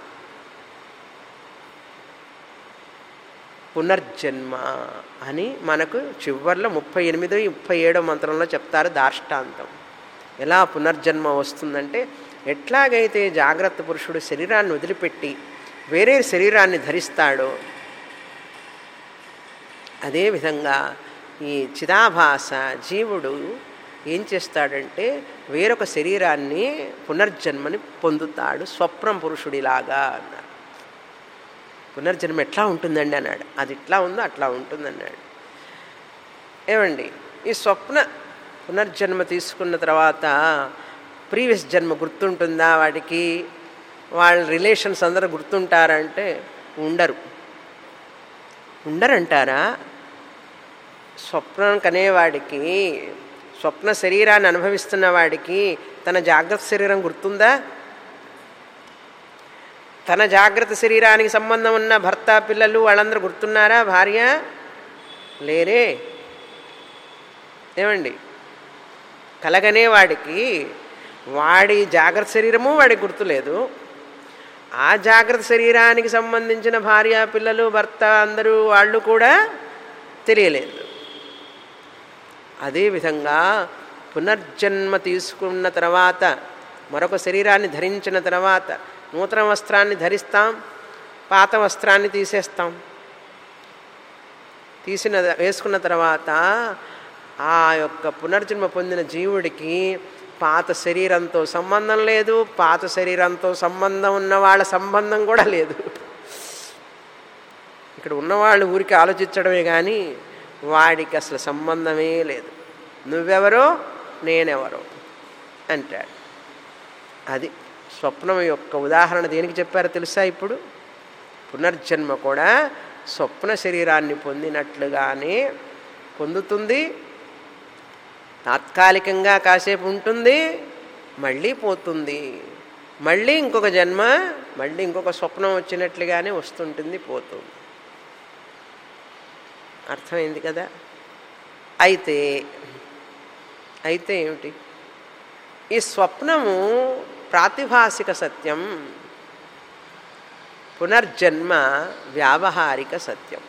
పునర్జన్మ అని మనకు చివర్లో ముప్పై ఎనిమిది ముప్పై ఏడో మంత్రంలో చెప్తారు దార్ష్టాంతం ఎలా పునర్జన్మ వస్తుందంటే ఎట్లాగైతే జాగ్రత్త పురుషుడు శరీరాన్ని వదిలిపెట్టి వేరే శరీరాన్ని ధరిస్తాడో అదేవిధంగా ఈ చిదాభాస జీవుడు ఏం చేస్తాడంటే వేరొక శరీరాన్ని పునర్జన్మని పొందుతాడు స్వప్నం పురుషుడిలాగా అన్నాడు పునర్జన్మ ఎట్లా ఉంటుందండి అన్నాడు అది ఇట్లా ఉందో అట్లా ఉంటుందన్నాడు ఏమండి ఈ స్వప్న పునర్జన్మ తీసుకున్న తర్వాత ప్రీవియస్ జన్మ గుర్తుంటుందా వాడికి వాళ్ళ రిలేషన్స్ అందరూ గుర్తుంటారంటే ఉండరు ఉండరంటారా స్వప్నం కనేవాడికి స్వప్న శరీరాన్ని అనుభవిస్తున్న వాడికి తన జాగ్రత్త శరీరం గుర్తుందా తన జాగ్రత్త శరీరానికి సంబంధం ఉన్న భర్త పిల్లలు వాళ్ళందరూ గుర్తున్నారా భార్య లేరే ఏమండి కలగనే వాడికి వాడి జాగ్రత్త శరీరము వాడికి గుర్తులేదు ఆ జాగ్రత్త శరీరానికి సంబంధించిన భార్య పిల్లలు భర్త అందరూ వాళ్ళు కూడా తెలియలేదు అదేవిధంగా పునర్జన్మ తీసుకున్న తర్వాత మరొక శరీరాన్ని ధరించిన తర్వాత నూతన వస్త్రాన్ని ధరిస్తాం పాత వస్త్రాన్ని తీసేస్తాం తీసిన వేసుకున్న తర్వాత ఆ యొక్క పునర్జన్మ పొందిన జీవుడికి పాత శరీరంతో సంబంధం లేదు పాత శరీరంతో సంబంధం ఉన్న వాళ్ళ సంబంధం కూడా లేదు ఇక్కడ ఉన్నవాళ్ళు ఊరికి ఆలోచించడమే కానీ వాడికి అసలు సంబంధమే లేదు నువ్వెవరో నేనెవరో అంటాడు అది స్వప్నం యొక్క ఉదాహరణ దేనికి చెప్పారో తెలుసా ఇప్పుడు పునర్జన్మ కూడా స్వప్న శరీరాన్ని పొందినట్లుగానే పొందుతుంది తాత్కాలికంగా కాసేపు ఉంటుంది మళ్ళీ పోతుంది మళ్ళీ ఇంకొక జన్మ మళ్ళీ ఇంకొక స్వప్నం వచ్చినట్లుగానే వస్తుంటుంది పోతుంది అర్థమైంది కదా అయితే అయితే ఏమిటి ఈ స్వప్నము ప్రాతిభాసిక సత్యం పునర్జన్మ వ్యావహారిక సత్యం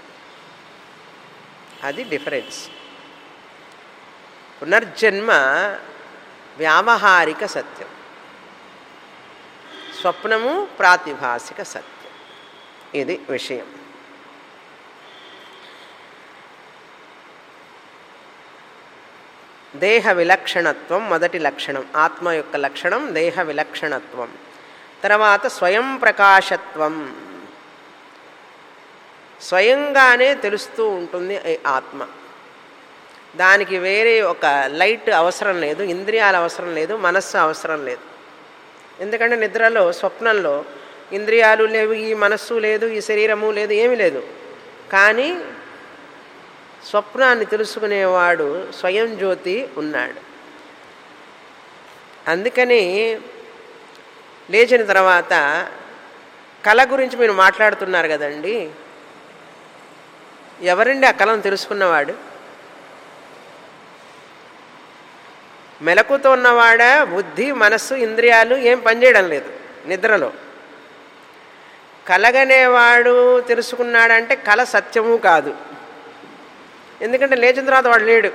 అది డిఫరెన్స్ పునర్జన్మ వ్యావహారిక సత్యం స్వప్నము ప్రాతిభాసిక సత్యం ఇది విషయం దేహ విలక్షణత్వం మొదటి లక్షణం ఆత్మ యొక్క లక్షణం దేహ విలక్షణత్వం తర్వాత స్వయం ప్రకాశత్వం స్వయంగానే తెలుస్తూ ఉంటుంది ఈ ఆత్మ దానికి వేరే ఒక లైట్ అవసరం లేదు ఇంద్రియాల అవసరం లేదు మనస్సు అవసరం లేదు ఎందుకంటే నిద్రలో స్వప్నంలో ఇంద్రియాలు లేవు ఈ మనస్సు లేదు ఈ శరీరము లేదు ఏమీ లేదు కానీ స్వప్నాన్ని తెలుసుకునేవాడు స్వయం జ్యోతి ఉన్నాడు అందుకని లేచిన తర్వాత కళ గురించి మీరు మాట్లాడుతున్నారు కదండి ఎవరండి ఆ కళను తెలుసుకున్నవాడు మెలకుతో ఉన్నవాడ బుద్ధి మనస్సు ఇంద్రియాలు ఏం పనిచేయడం లేదు నిద్రలో కలగనేవాడు తెలుసుకున్నాడంటే కళ సత్యము కాదు ఎందుకంటే లేచిన తర్వాత వాడు లేడు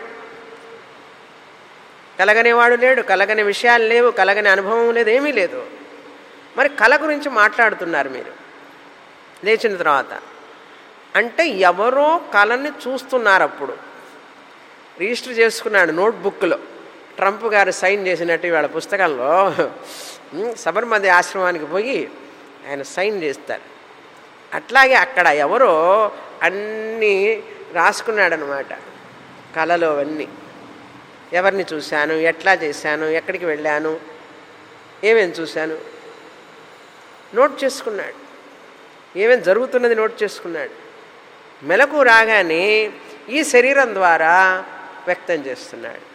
కలగనేవాడు లేడు కలగని విషయాలు లేవు కలగని అనుభవం లేదు ఏమీ లేదు మరి కళ గురించి మాట్లాడుతున్నారు మీరు లేచిన తర్వాత అంటే ఎవరో కళని చూస్తున్నారు అప్పుడు రిజిస్టర్ చేసుకున్నాడు నోట్బుక్లో ట్రంప్ గారు సైన్ చేసినట్టు వాళ్ళ పుస్తకంలో ఉమ్, సబర్మతి ఆశ్రమానికి పోయి ఆయన సైన్ చేస్తారు అట్లాగే అక్కడ ఎవరో అన్నీ రాసుకున్నాడనమాట కళలో అవన్నీ ఎవరిని చూశాను ఎట్లా చేశాను ఎక్కడికి వెళ్ళాను ఏమేం చూశాను నోట్ చేసుకున్నాడు ఏమేం జరుగుతున్నది నోట్ చేసుకున్నాడు మెలకు రాగానే ఈ శరీరం ద్వారా వ్యక్తం చేస్తున్నాడు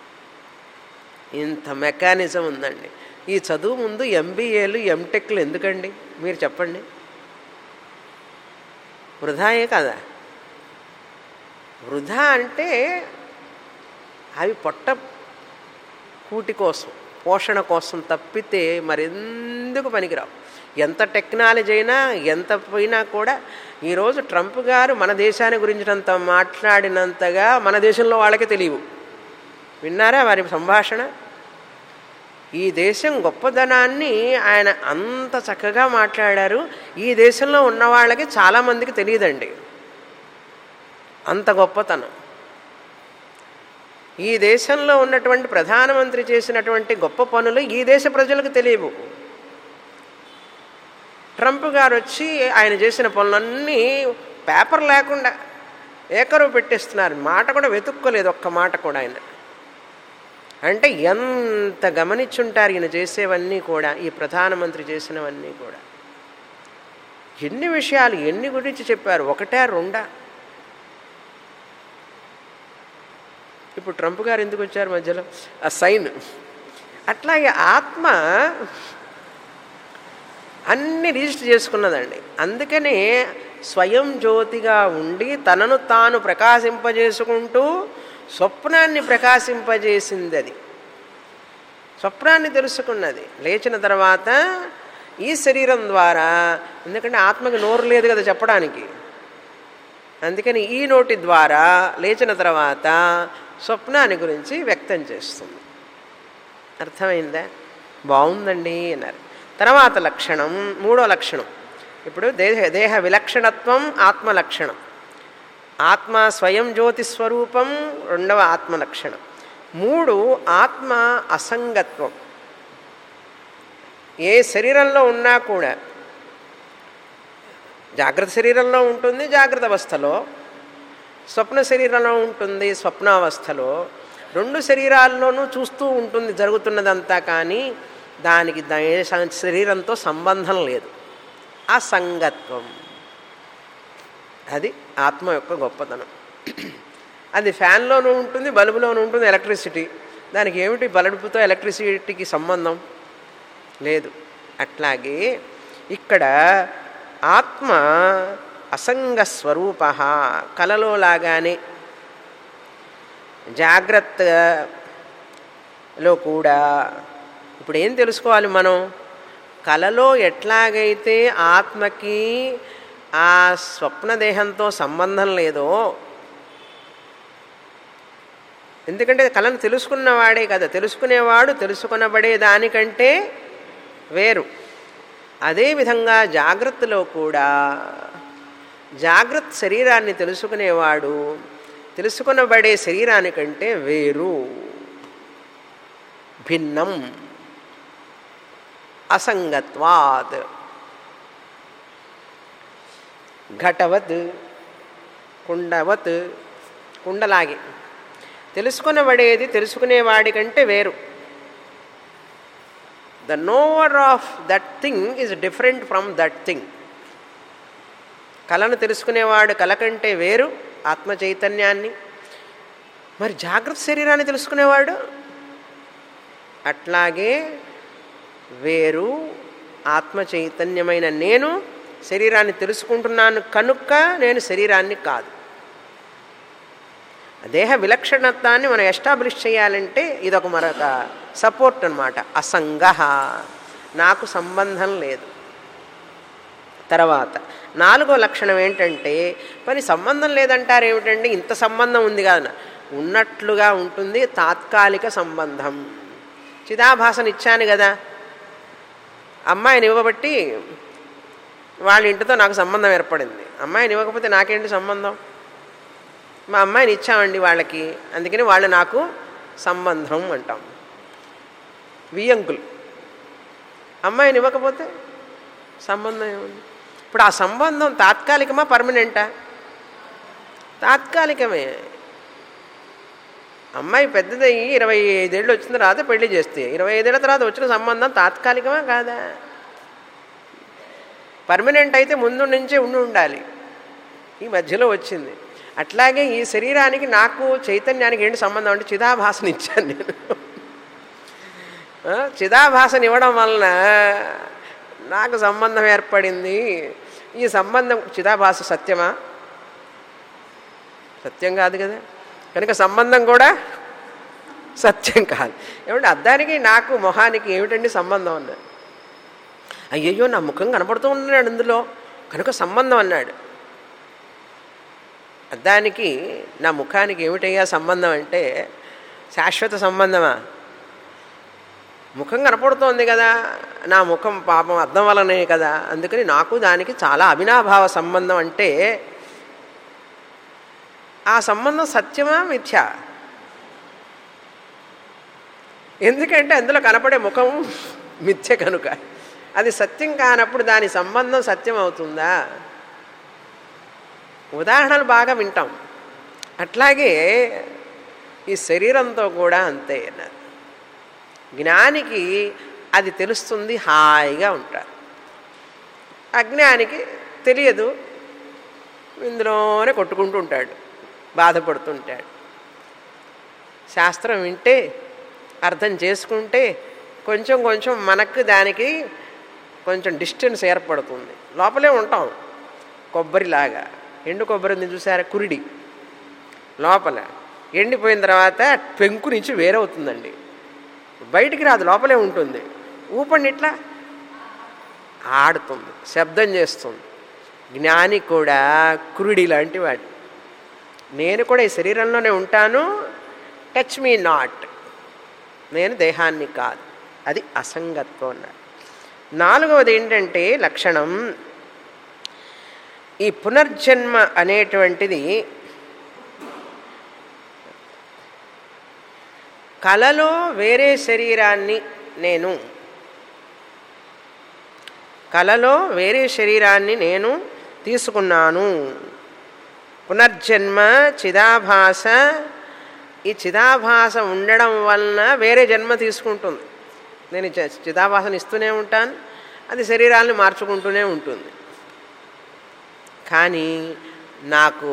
ఇంత మెకానిజం ఉందండి ఈ చదువు ముందు ఎంబీఏలు ఎంటెక్లు ఎందుకండి మీరు చెప్పండి వృధాయే కదా వృధా అంటే అవి పొట్ట కూటి కోసం పోషణ కోసం తప్పితే మరెందుకు పనికిరావు ఎంత టెక్నాలజీ అయినా ఎంత పోయినా కూడా ఈరోజు ట్రంప్ గారు మన దేశాన్ని గురించినంత మాట్లాడినంతగా మన దేశంలో వాళ్ళకి తెలియవు విన్నారా వారి సంభాషణ ఈ దేశం గొప్పదనాన్ని ఆయన అంత చక్కగా మాట్లాడారు ఈ దేశంలో ఉన్న వాళ్ళకి చాలామందికి తెలియదండి అంత గొప్పతనం ఈ దేశంలో ఉన్నటువంటి ప్రధానమంత్రి చేసినటువంటి గొప్ప పనులు ఈ దేశ ప్రజలకు తెలియవు ట్రంప్ గారు వచ్చి ఆయన చేసిన పనులన్నీ పేపర్ లేకుండా ఏకరువు పెట్టేస్తున్నారు మాట కూడా వెతుక్కోలేదు ఒక్క మాట కూడా ఆయన అంటే ఎంత గమనించుంటారు ఈయన చేసేవన్నీ కూడా ఈ ప్రధానమంత్రి చేసినవన్నీ కూడా ఎన్ని విషయాలు ఎన్ని గురించి చెప్పారు ఒకటే రెండా ఇప్పుడు ట్రంప్ గారు ఎందుకు వచ్చారు మధ్యలో ఆ సైన్ అట్లాగే ఆత్మ అన్ని రిజిస్టర్ చేసుకున్నదండి అందుకనే స్వయం జ్యోతిగా ఉండి తనను తాను ప్రకాశింపజేసుకుంటూ స్వప్నాన్ని ప్రకాశింపజేసింది అది స్వప్నాన్ని తెలుసుకున్నది లేచిన తర్వాత ఈ శరీరం ద్వారా ఎందుకంటే ఆత్మకి నోరు లేదు కదా చెప్పడానికి అందుకని ఈ నోటి ద్వారా లేచిన తర్వాత స్వప్నాన్ని గురించి వ్యక్తం చేస్తుంది అర్థమైందా బాగుందండి అన్నారు తర్వాత లక్షణం మూడో లక్షణం ఇప్పుడు దేహ దేహ విలక్షణత్వం ఆత్మ లక్షణం ఆత్మ స్వయం జ్యోతి స్వరూపం రెండవ ఆత్మ లక్షణం మూడు ఆత్మ అసంగత్వం ఏ శరీరంలో ఉన్నా కూడా జాగ్రత్త శరీరంలో ఉంటుంది జాగ్రత్త అవస్థలో స్వప్న శరీరంలో ఉంటుంది స్వప్నావస్థలో రెండు శరీరాల్లోనూ చూస్తూ ఉంటుంది జరుగుతున్నదంతా కానీ దానికి దా- శరీరంతో సంబంధం లేదు అసంగత్వం అది ఆత్మ యొక్క గొప్పతనం అది ఫ్యాన్లోనూ ఉంటుంది బల్బులోనూ ఉంటుంది ఎలక్ట్రిసిటీ దానికి ఏమిటి బల్బుతో ఎలక్ట్రిసిటీకి సంబంధం లేదు అట్లాగే ఇక్కడ ఆత్మ అసంగ స్వరూప కలలో లాగానే జాగ్రత్తలో కూడా ఇప్పుడు ఏం తెలుసుకోవాలి మనం కలలో ఎట్లాగైతే ఆత్మకి ఆ స్వప్నదేహంతో సంబంధం లేదో ఎందుకంటే కళను తెలుసుకున్నవాడే కదా తెలుసుకునేవాడు తెలుసుకునబడే దానికంటే వేరు అదేవిధంగా జాగ్రత్తలో కూడా జాగ్రత్త శరీరాన్ని తెలుసుకునేవాడు తెలుసుకునబడే శరీరానికంటే వేరు భిన్నం అసంగత్వాత్ ఘటవత్ కుండవత్ కుండలాగి తెలుసుకునబడేది తెలుసుకునేవాడి కంటే వేరు the knower of that thing is different from that thing కళను తెలుసుకునేవాడు కళ కంటే వేరు ఆత్మ చైతన్యాన్ని మరి జాగ్రత్త శరీరాన్ని తెలుసుకునేవాడు అట్లాగే వేరు ఆత్మ చైతన్యమైన నేను శరీరాన్ని తెలుసుకుంటున్నాను కనుక నేను శరీరాన్ని కాదు దేహ విలక్షణత్వాన్ని మనం ఎస్టాబ్లిష్ చేయాలంటే ఇదొక మరొక సపోర్ట్ అనమాట అసంగ నాకు సంబంధం లేదు తర్వాత నాలుగో లక్షణం ఏంటంటే మరి సంబంధం లేదంటారు ఏమిటంటే ఇంత సంబంధం ఉంది కాదు ఉన్నట్లుగా ఉంటుంది తాత్కాలిక సంబంధం చిదాభాసన ఇచ్చాను కదా అమ్మాయిని ఇవ్వబట్టి వాళ్ళ ఇంటితో నాకు సంబంధం ఏర్పడింది అమ్మాయిని ఇవ్వకపోతే నాకేంటి సంబంధం మా అమ్మాయిని ఇచ్చామండి వాళ్ళకి అందుకని వాళ్ళు నాకు సంబంధం అంటాం వియంకులు అమ్మాయిని ఇవ్వకపోతే సంబంధం ఏముంది ఇప్పుడు ఆ సంబంధం తాత్కాలికమా పర్మనెంటా తాత్కాలికమే అమ్మాయి పెద్దదయ్యి ఇరవై ఐదేళ్ళు వచ్చిన తర్వాత పెళ్లి చేస్తే ఇరవై ఐదేళ్ల తర్వాత వచ్చిన సంబంధం తాత్కాలికమా కాదా పర్మనెంట్ అయితే ముందు నుంచే ఉండి ఉండాలి ఈ మధ్యలో వచ్చింది అట్లాగే ఈ శరీరానికి నాకు చైతన్యానికి ఏంటి సంబంధం అంటే చిదాభాసన ఇచ్చాను నేను చిదాభాసన ఇవ్వడం వలన నాకు సంబంధం ఏర్పడింది ఈ సంబంధం చిదాభాస సత్యమా సత్యం కాదు కదా కనుక సంబంధం కూడా సత్యం కాదు ఏమంటే అద్దానికి నాకు మొహానికి ఏమిటండి సంబంధం అన్నాడు అయ్యయ్యో నా ముఖం కనపడుతూ ఉన్నాడు అందులో కనుక సంబంధం అన్నాడు అద్దానికి నా ముఖానికి ఏమిటయ్యా సంబంధం అంటే శాశ్వత సంబంధమా ముఖం కనపడుతోంది కదా నా ముఖం పాపం అద్దం వలనే కదా అందుకని నాకు దానికి చాలా అవినాభావ సంబంధం అంటే ఆ సంబంధం సత్యమా మిథ్యా ఎందుకంటే అందులో కనపడే ముఖం మిథ్య కనుక అది సత్యం కానప్పుడు దాని సంబంధం సత్యం అవుతుందా ఉదాహరణలు బాగా వింటాం అట్లాగే ఈ శరీరంతో కూడా అంతే అన్నారు జ్ఞానికి అది తెలుస్తుంది హాయిగా ఉంటారు అజ్ఞానికి తెలియదు ఇందులోనే కొట్టుకుంటూ ఉంటాడు బాధపడుతుంటాడు శాస్త్రం వింటే అర్థం చేసుకుంటే కొంచెం కొంచెం మనకు దానికి కొంచెం డిస్టెన్స్ ఏర్పడుతుంది లోపలే ఉంటాం కొబ్బరిలాగా ఎండు కొబ్బరిని చూసారా కురిడి లోపల ఎండిపోయిన తర్వాత పెంకు నుంచి వేరవుతుందండి బయటికి రాదు లోపలే ఉంటుంది ఊపండి ఇట్లా ఆడుతుంది శబ్దం చేస్తుంది జ్ఞాని కూడా కురుడి లాంటి వాడు నేను కూడా ఈ శరీరంలోనే ఉంటాను టచ్ మీ నాట్ నేను దేహాన్ని కాదు అది అసంగత్వం అన్నాడు నాలుగవది ఏంటంటే లక్షణం ఈ పునర్జన్మ అనేటువంటిది కలలో వేరే శరీరాన్ని నేను కలలో వేరే శరీరాన్ని నేను తీసుకున్నాను పునర్జన్మ చిదాభాస ఈ చిదాభాస ఉండడం వలన వేరే జన్మ తీసుకుంటుంది నేను చ- చిదాభాసన ఇస్తూనే ఉంటాను అది శరీరాన్ని మార్చుకుంటూనే ఉంటుంది కానీ నాకు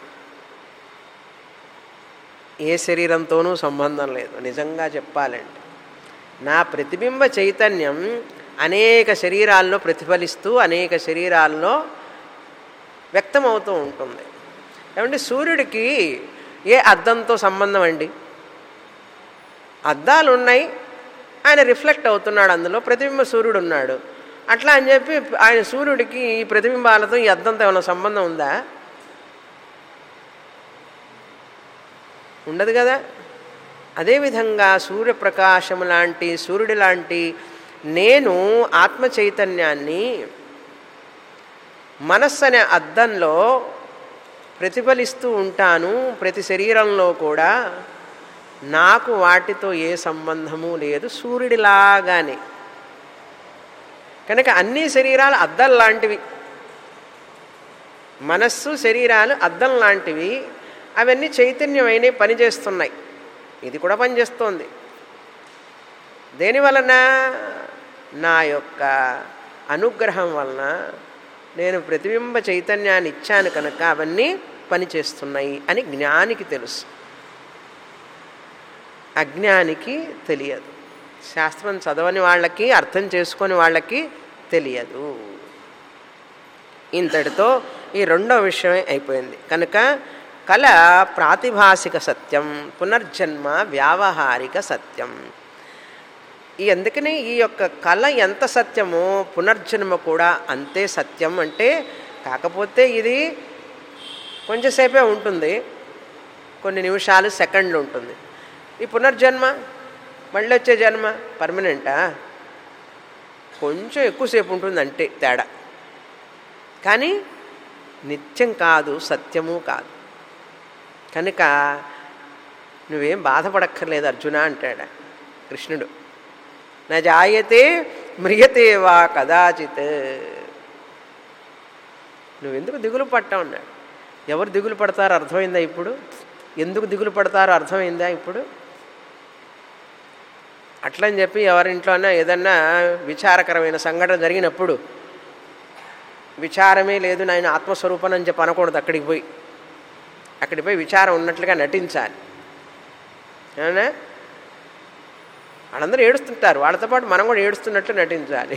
ఏ శరీరంతోనూ సంబంధం లేదు నిజంగా చెప్పాలంటే నా ప్రతిబింబ చైతన్యం అనేక శరీరాల్లో ప్రతిఫలిస్తూ అనేక శరీరాల్లో వ్యక్తమవుతూ ఉంటుంది ఏమంటే సూర్యుడికి ఏ అద్దంతో సంబంధం అండి అద్దాలు ఉన్నాయి ఆయన రిఫ్లెక్ట్ అవుతున్నాడు అందులో ప్రతిబింబ సూర్యుడు ఉన్నాడు అట్లా అని చెప్పి ఆయన సూర్యుడికి ఈ ప్రతిబింబాలతో ఈ అద్దంతో ఏమైనా సంబంధం ఉందా ఉండదు కదా అదేవిధంగా సూర్యప్రకాశం లాంటి సూర్యుడి లాంటి నేను ఆత్మ చైతన్యాన్ని మనస్సు అనే అద్దంలో ప్రతిఫలిస్తూ ఉంటాను ప్రతి శరీరంలో కూడా నాకు వాటితో ఏ సంబంధము లేదు సూర్యుడిలాగానే కనుక అన్ని శరీరాలు అద్దం లాంటివి మనస్సు శరీరాలు అద్దం లాంటివి అవన్నీ చైతన్యమైన పనిచేస్తున్నాయి ఇది కూడా పనిచేస్తోంది దేని వలన నా యొక్క అనుగ్రహం వలన నేను ప్రతిబింబ చైతన్యాన్ని ఇచ్చాను కనుక అవన్నీ పనిచేస్తున్నాయి అని జ్ఞానికి తెలుసు అజ్ఞానికి తెలియదు శాస్త్రం చదవని వాళ్ళకి అర్థం చేసుకొని వాళ్ళకి తెలియదు ఇంతటితో ఈ రెండో విషయం అయిపోయింది కనుక కళ ప్రాతిభాసిక సత్యం పునర్జన్మ వ్యావహారిక సత్యం ఈ అందుకని ఈ యొక్క కళ ఎంత సత్యమో పునర్జన్మ కూడా అంతే సత్యం అంటే కాకపోతే ఇది కొంచెంసేపే ఉంటుంది కొన్ని నిమిషాలు సెకండ్లు ఉంటుంది ఈ పునర్జన్మ మళ్ళీ వచ్చే జన్మ పర్మనెంటా కొంచెం ఎక్కువసేపు ఉంటుంది అంటే తేడా కానీ నిత్యం కాదు సత్యము కాదు కనుక నువ్వేం బాధపడక్కర్లేదు అర్జున అంటాడు కృష్ణుడు నా జాయతే మ్రియతే వా కదాచిత్ నువ్వెందుకు దిగులు పట్టావు అన్నాడు ఎవరు దిగులు పడతారో అర్థమైందా ఇప్పుడు ఎందుకు దిగులు పడతారో అర్థమైందా ఇప్పుడు అట్లని చెప్పి ఎవరింట్లోనా ఏదన్నా విచారకరమైన సంఘటన జరిగినప్పుడు విచారమే లేదు నాయన ఆత్మస్వరూపం అని చెప్పి అనకూడదు అక్కడికి పోయి అక్కడికి పోయి విచారం ఉన్నట్లుగా నటించాలి అవునా వాళ్ళందరూ ఏడుస్తుంటారు వాళ్ళతో పాటు మనం కూడా ఏడుస్తున్నట్లు నటించాలి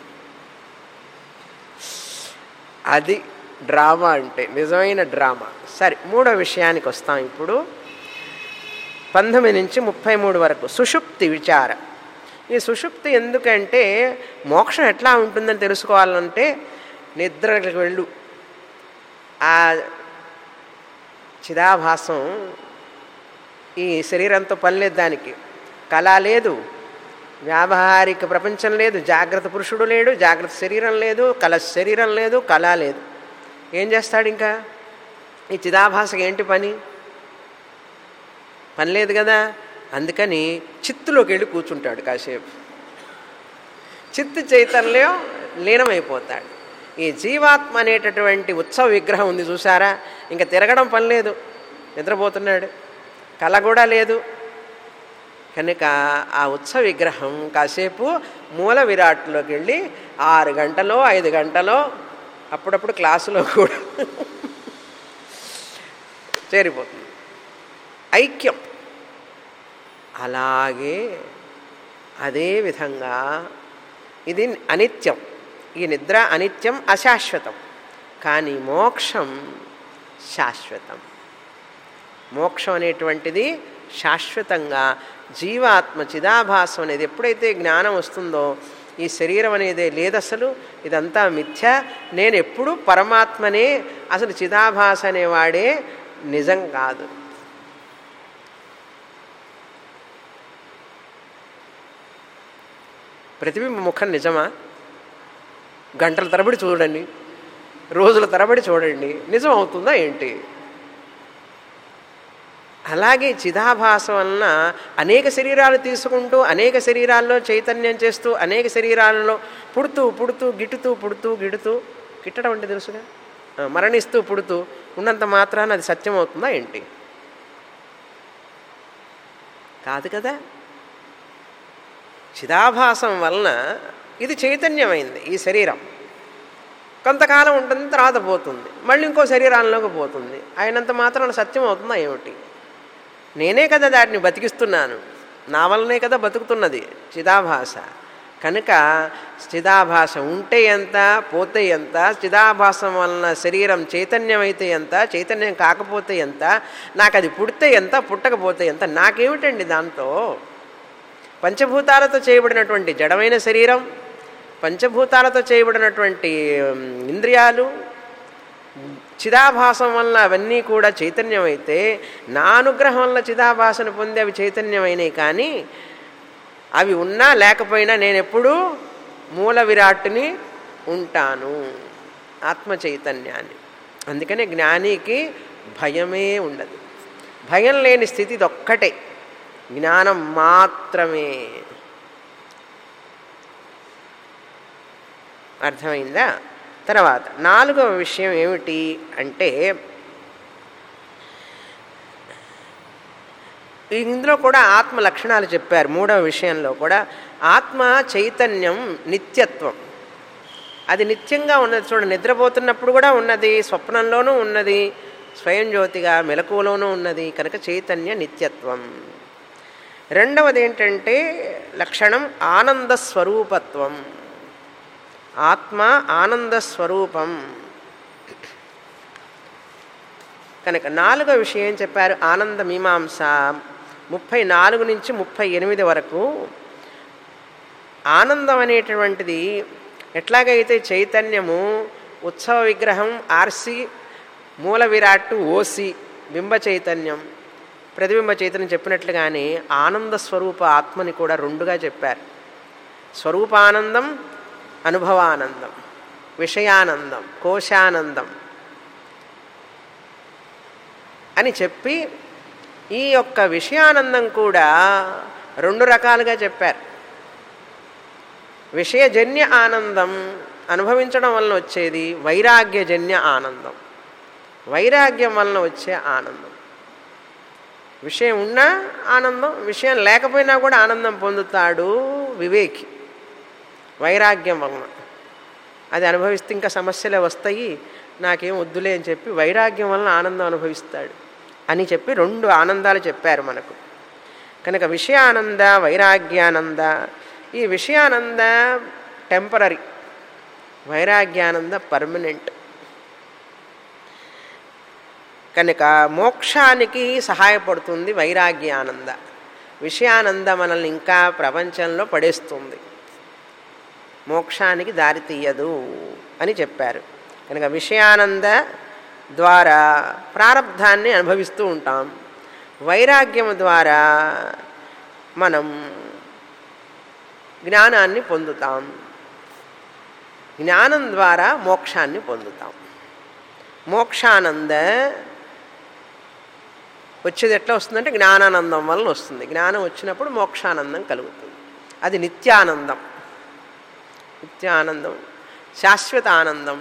అది డ్రామా అంటే నిజమైన డ్రామా సరే మూడో విషయానికి వస్తాం ఇప్పుడు పంతొమ్మిది నుంచి ముప్పై మూడు వరకు సుషుప్తి విచార ఈ సుషుప్తి ఎందుకంటే మోక్షం ఎట్లా ఉంటుందని తెలుసుకోవాలంటే నిద్రకి వెళ్ళు ఆ చిదాభాసం ఈ శరీరంతో పని లేదు దానికి కళ లేదు వ్యావహారిక ప్రపంచం లేదు జాగ్రత్త పురుషుడు లేడు జాగ్రత్త శరీరం లేదు కళ శరీరం లేదు కళ లేదు ఏం చేస్తాడు ఇంకా ఈ చిదాభాసకి ఏంటి పని పని లేదు కదా అందుకని చిత్తులోకి వెళ్ళి కూర్చుంటాడు కాసేపు చిత్తు చైతన్యం లీనమైపోతాడు ఈ జీవాత్మ అనేటటువంటి ఉత్సవ విగ్రహం ఉంది చూసారా ఇంకా తిరగడం పని లేదు నిద్రపోతున్నాడు కళ కూడా లేదు కనుక ఆ ఉత్సవ విగ్రహం కాసేపు మూల విరాట్లోకి వెళ్ళి ఆరు గంటలో ఐదు గంటలో అప్పుడప్పుడు క్లాసులో కూడా చేరిపోతుంది ఐక్యం అలాగే అదే విధంగా ఇది అనిత్యం ఈ నిద్ర అనిత్యం అశాశ్వతం కానీ మోక్షం శాశ్వతం మోక్షం అనేటువంటిది శాశ్వతంగా జీవాత్మ చిదాభాసం అనేది ఎప్పుడైతే జ్ఞానం వస్తుందో ఈ శరీరం అనేది లేదు అసలు ఇదంతా మిథ్య నేను ఎప్పుడు పరమాత్మనే అసలు చిదాభాస అనేవాడే నిజం కాదు ప్రతిబింబ ముఖం నిజమా గంటల తరబడి చూడండి రోజుల తరబడి చూడండి నిజం అవుతుందా ఏంటి అలాగే చిదాభాసం వలన అనేక శరీరాలు తీసుకుంటూ అనేక శరీరాల్లో చైతన్యం చేస్తూ అనేక శరీరాలలో పుడుతూ పుడుతూ గిట్టుతూ పుడుతూ గిడుతూ గిట్టడం అంటే తెలుసుగా ఆ, మరణిస్తూ పుడుతూ ఉన్నంత మాత్రాన అది సత్యం అవుతుందా ఏంటి కాదు కదా చిదాభాసం వలన ఇది చైతన్యమైంది ఈ శరీరం కొంతకాలం ఉంటుంది తర్వాత పోతుంది మళ్ళీ ఇంకో శరీరాల్లోకి పోతుంది అయినంత మాత్రాన సత్యం అవుతుందా ఏమిటి నేనే కదా దాటిని బతికిస్తున్నాను నా వల్లనే కదా బతుకుతున్నది చిదాభాష కనుక చిదాభాష ఉంటే ఎంత పోతే ఎంత చిదాభాసం వలన శరీరం చైతన్యం అయితే ఎంత చైతన్యం కాకపోతే ఎంత నాకు అది పుడితే ఎంత పుట్టకపోతే ఎంత నాకేమిటండి దాంతో పంచభూతాలతో చేయబడినటువంటి జడమైన శరీరం పంచభూతాలతో చేయబడినటువంటి ఉమ్, ఇంద్రియాలు చిదాభాసం వలన అవన్నీ కూడా చైతన్యం అయితే నా అనుగ్రహం వల్ల చిదాభాసను పొంది అవి చైతన్యమైనవి కానీ అవి ఉన్నా లేకపోయినా నేను ఎప్పుడూ మూల విరాట్టుని ఉంటాను ఆత్మ చైతన్యాన్ని అందుకనే జ్ఞానికి భయమే ఉండదు భయం లేని స్థితి ఇదొక్కటే జ్ఞానం మాత్రమే అర్థమైందా తర్వాత నాలుగవ విషయం ఏమిటి అంటే ఇందులో కూడా ఆత్మ లక్షణాలు చెప్పారు మూడవ విషయంలో కూడా ఆత్మ చైతన్యం నిత్యత్వం అది నిత్యంగా ఉన్నది చూడ నిద్రపోతున్నప్పుడు కూడా ఉన్నది స్వప్నంలోనూ ఉన్నది స్వయం జ్యోతిగా మెలకువలోనూ ఉన్నది కనుక చైతన్య నిత్యత్వం రెండవది ఏంటంటే లక్షణం ఆనంద స్వరూపత్వం ఆత్మ ఆనంద స్వరూపం కనుక నాలుగో విషయం ఏం చెప్పారు ఆనంద మీమాంస ముప్పై నాలుగు నుంచి ముప్పై ఎనిమిది వరకు ఆనందం అనేటువంటిది ఎట్లాగైతే చైతన్యము ఉత్సవ విగ్రహం ఆర్సి మూల విరాట్టు ఓసి బింబ చైతన్యం ప్రతిబింబ చైతన్యం చెప్పినట్లుగానే ఆనంద స్వరూప ఆత్మని కూడా రెండుగా చెప్పారు స్వరూపానందం అనుభవానందం విషయానందం కోశానందం అని చెప్పి ఈ యొక్క విషయానందం కూడా రెండు రకాలుగా చెప్పారు విషయజన్య ఆనందం అనుభవించడం వలన వచ్చేది వైరాగ్యజన్య ఆనందం వైరాగ్యం వలన వచ్చే ఆనందం విషయం ఉన్నా ఆనందం విషయం లేకపోయినా కూడా ఆనందం పొందుతాడు వివేకి వైరాగ్యం వలన అది అనుభవిస్తే ఇంకా సమస్యలే వస్తాయి నాకేం వద్దులే అని చెప్పి వైరాగ్యం వలన ఆనందం అనుభవిస్తాడు అని చెప్పి రెండు ఆనందాలు చెప్పారు మనకు కనుక విషయానంద వైరాగ్యానంద ఈ విషయానంద టెంపరీ వైరాగ్యానంద పర్మనెంట్ కనుక మోక్షానికి సహాయపడుతుంది వైరాగ్యానంద విషయానంద మనల్ని ఇంకా ప్రపంచంలో పడేస్తుంది మోక్షానికి దారి తీయదు అని చెప్పారు కనుక విషయానంద ద్వారా ప్రారంధాన్ని అనుభవిస్తూ ఉంటాం వైరాగ్యం ద్వారా మనం జ్ఞానాన్ని పొందుతాం జ్ఞానం ద్వారా మోక్షాన్ని పొందుతాం మోక్షానంద వచ్చేది ఎట్లా వస్తుందంటే జ్ఞానానందం వలన వస్తుంది జ్ఞానం వచ్చినప్పుడు మోక్షానందం కలుగుతుంది అది నిత్యానందం నిత్యానందం శాశ్వత ఆనందం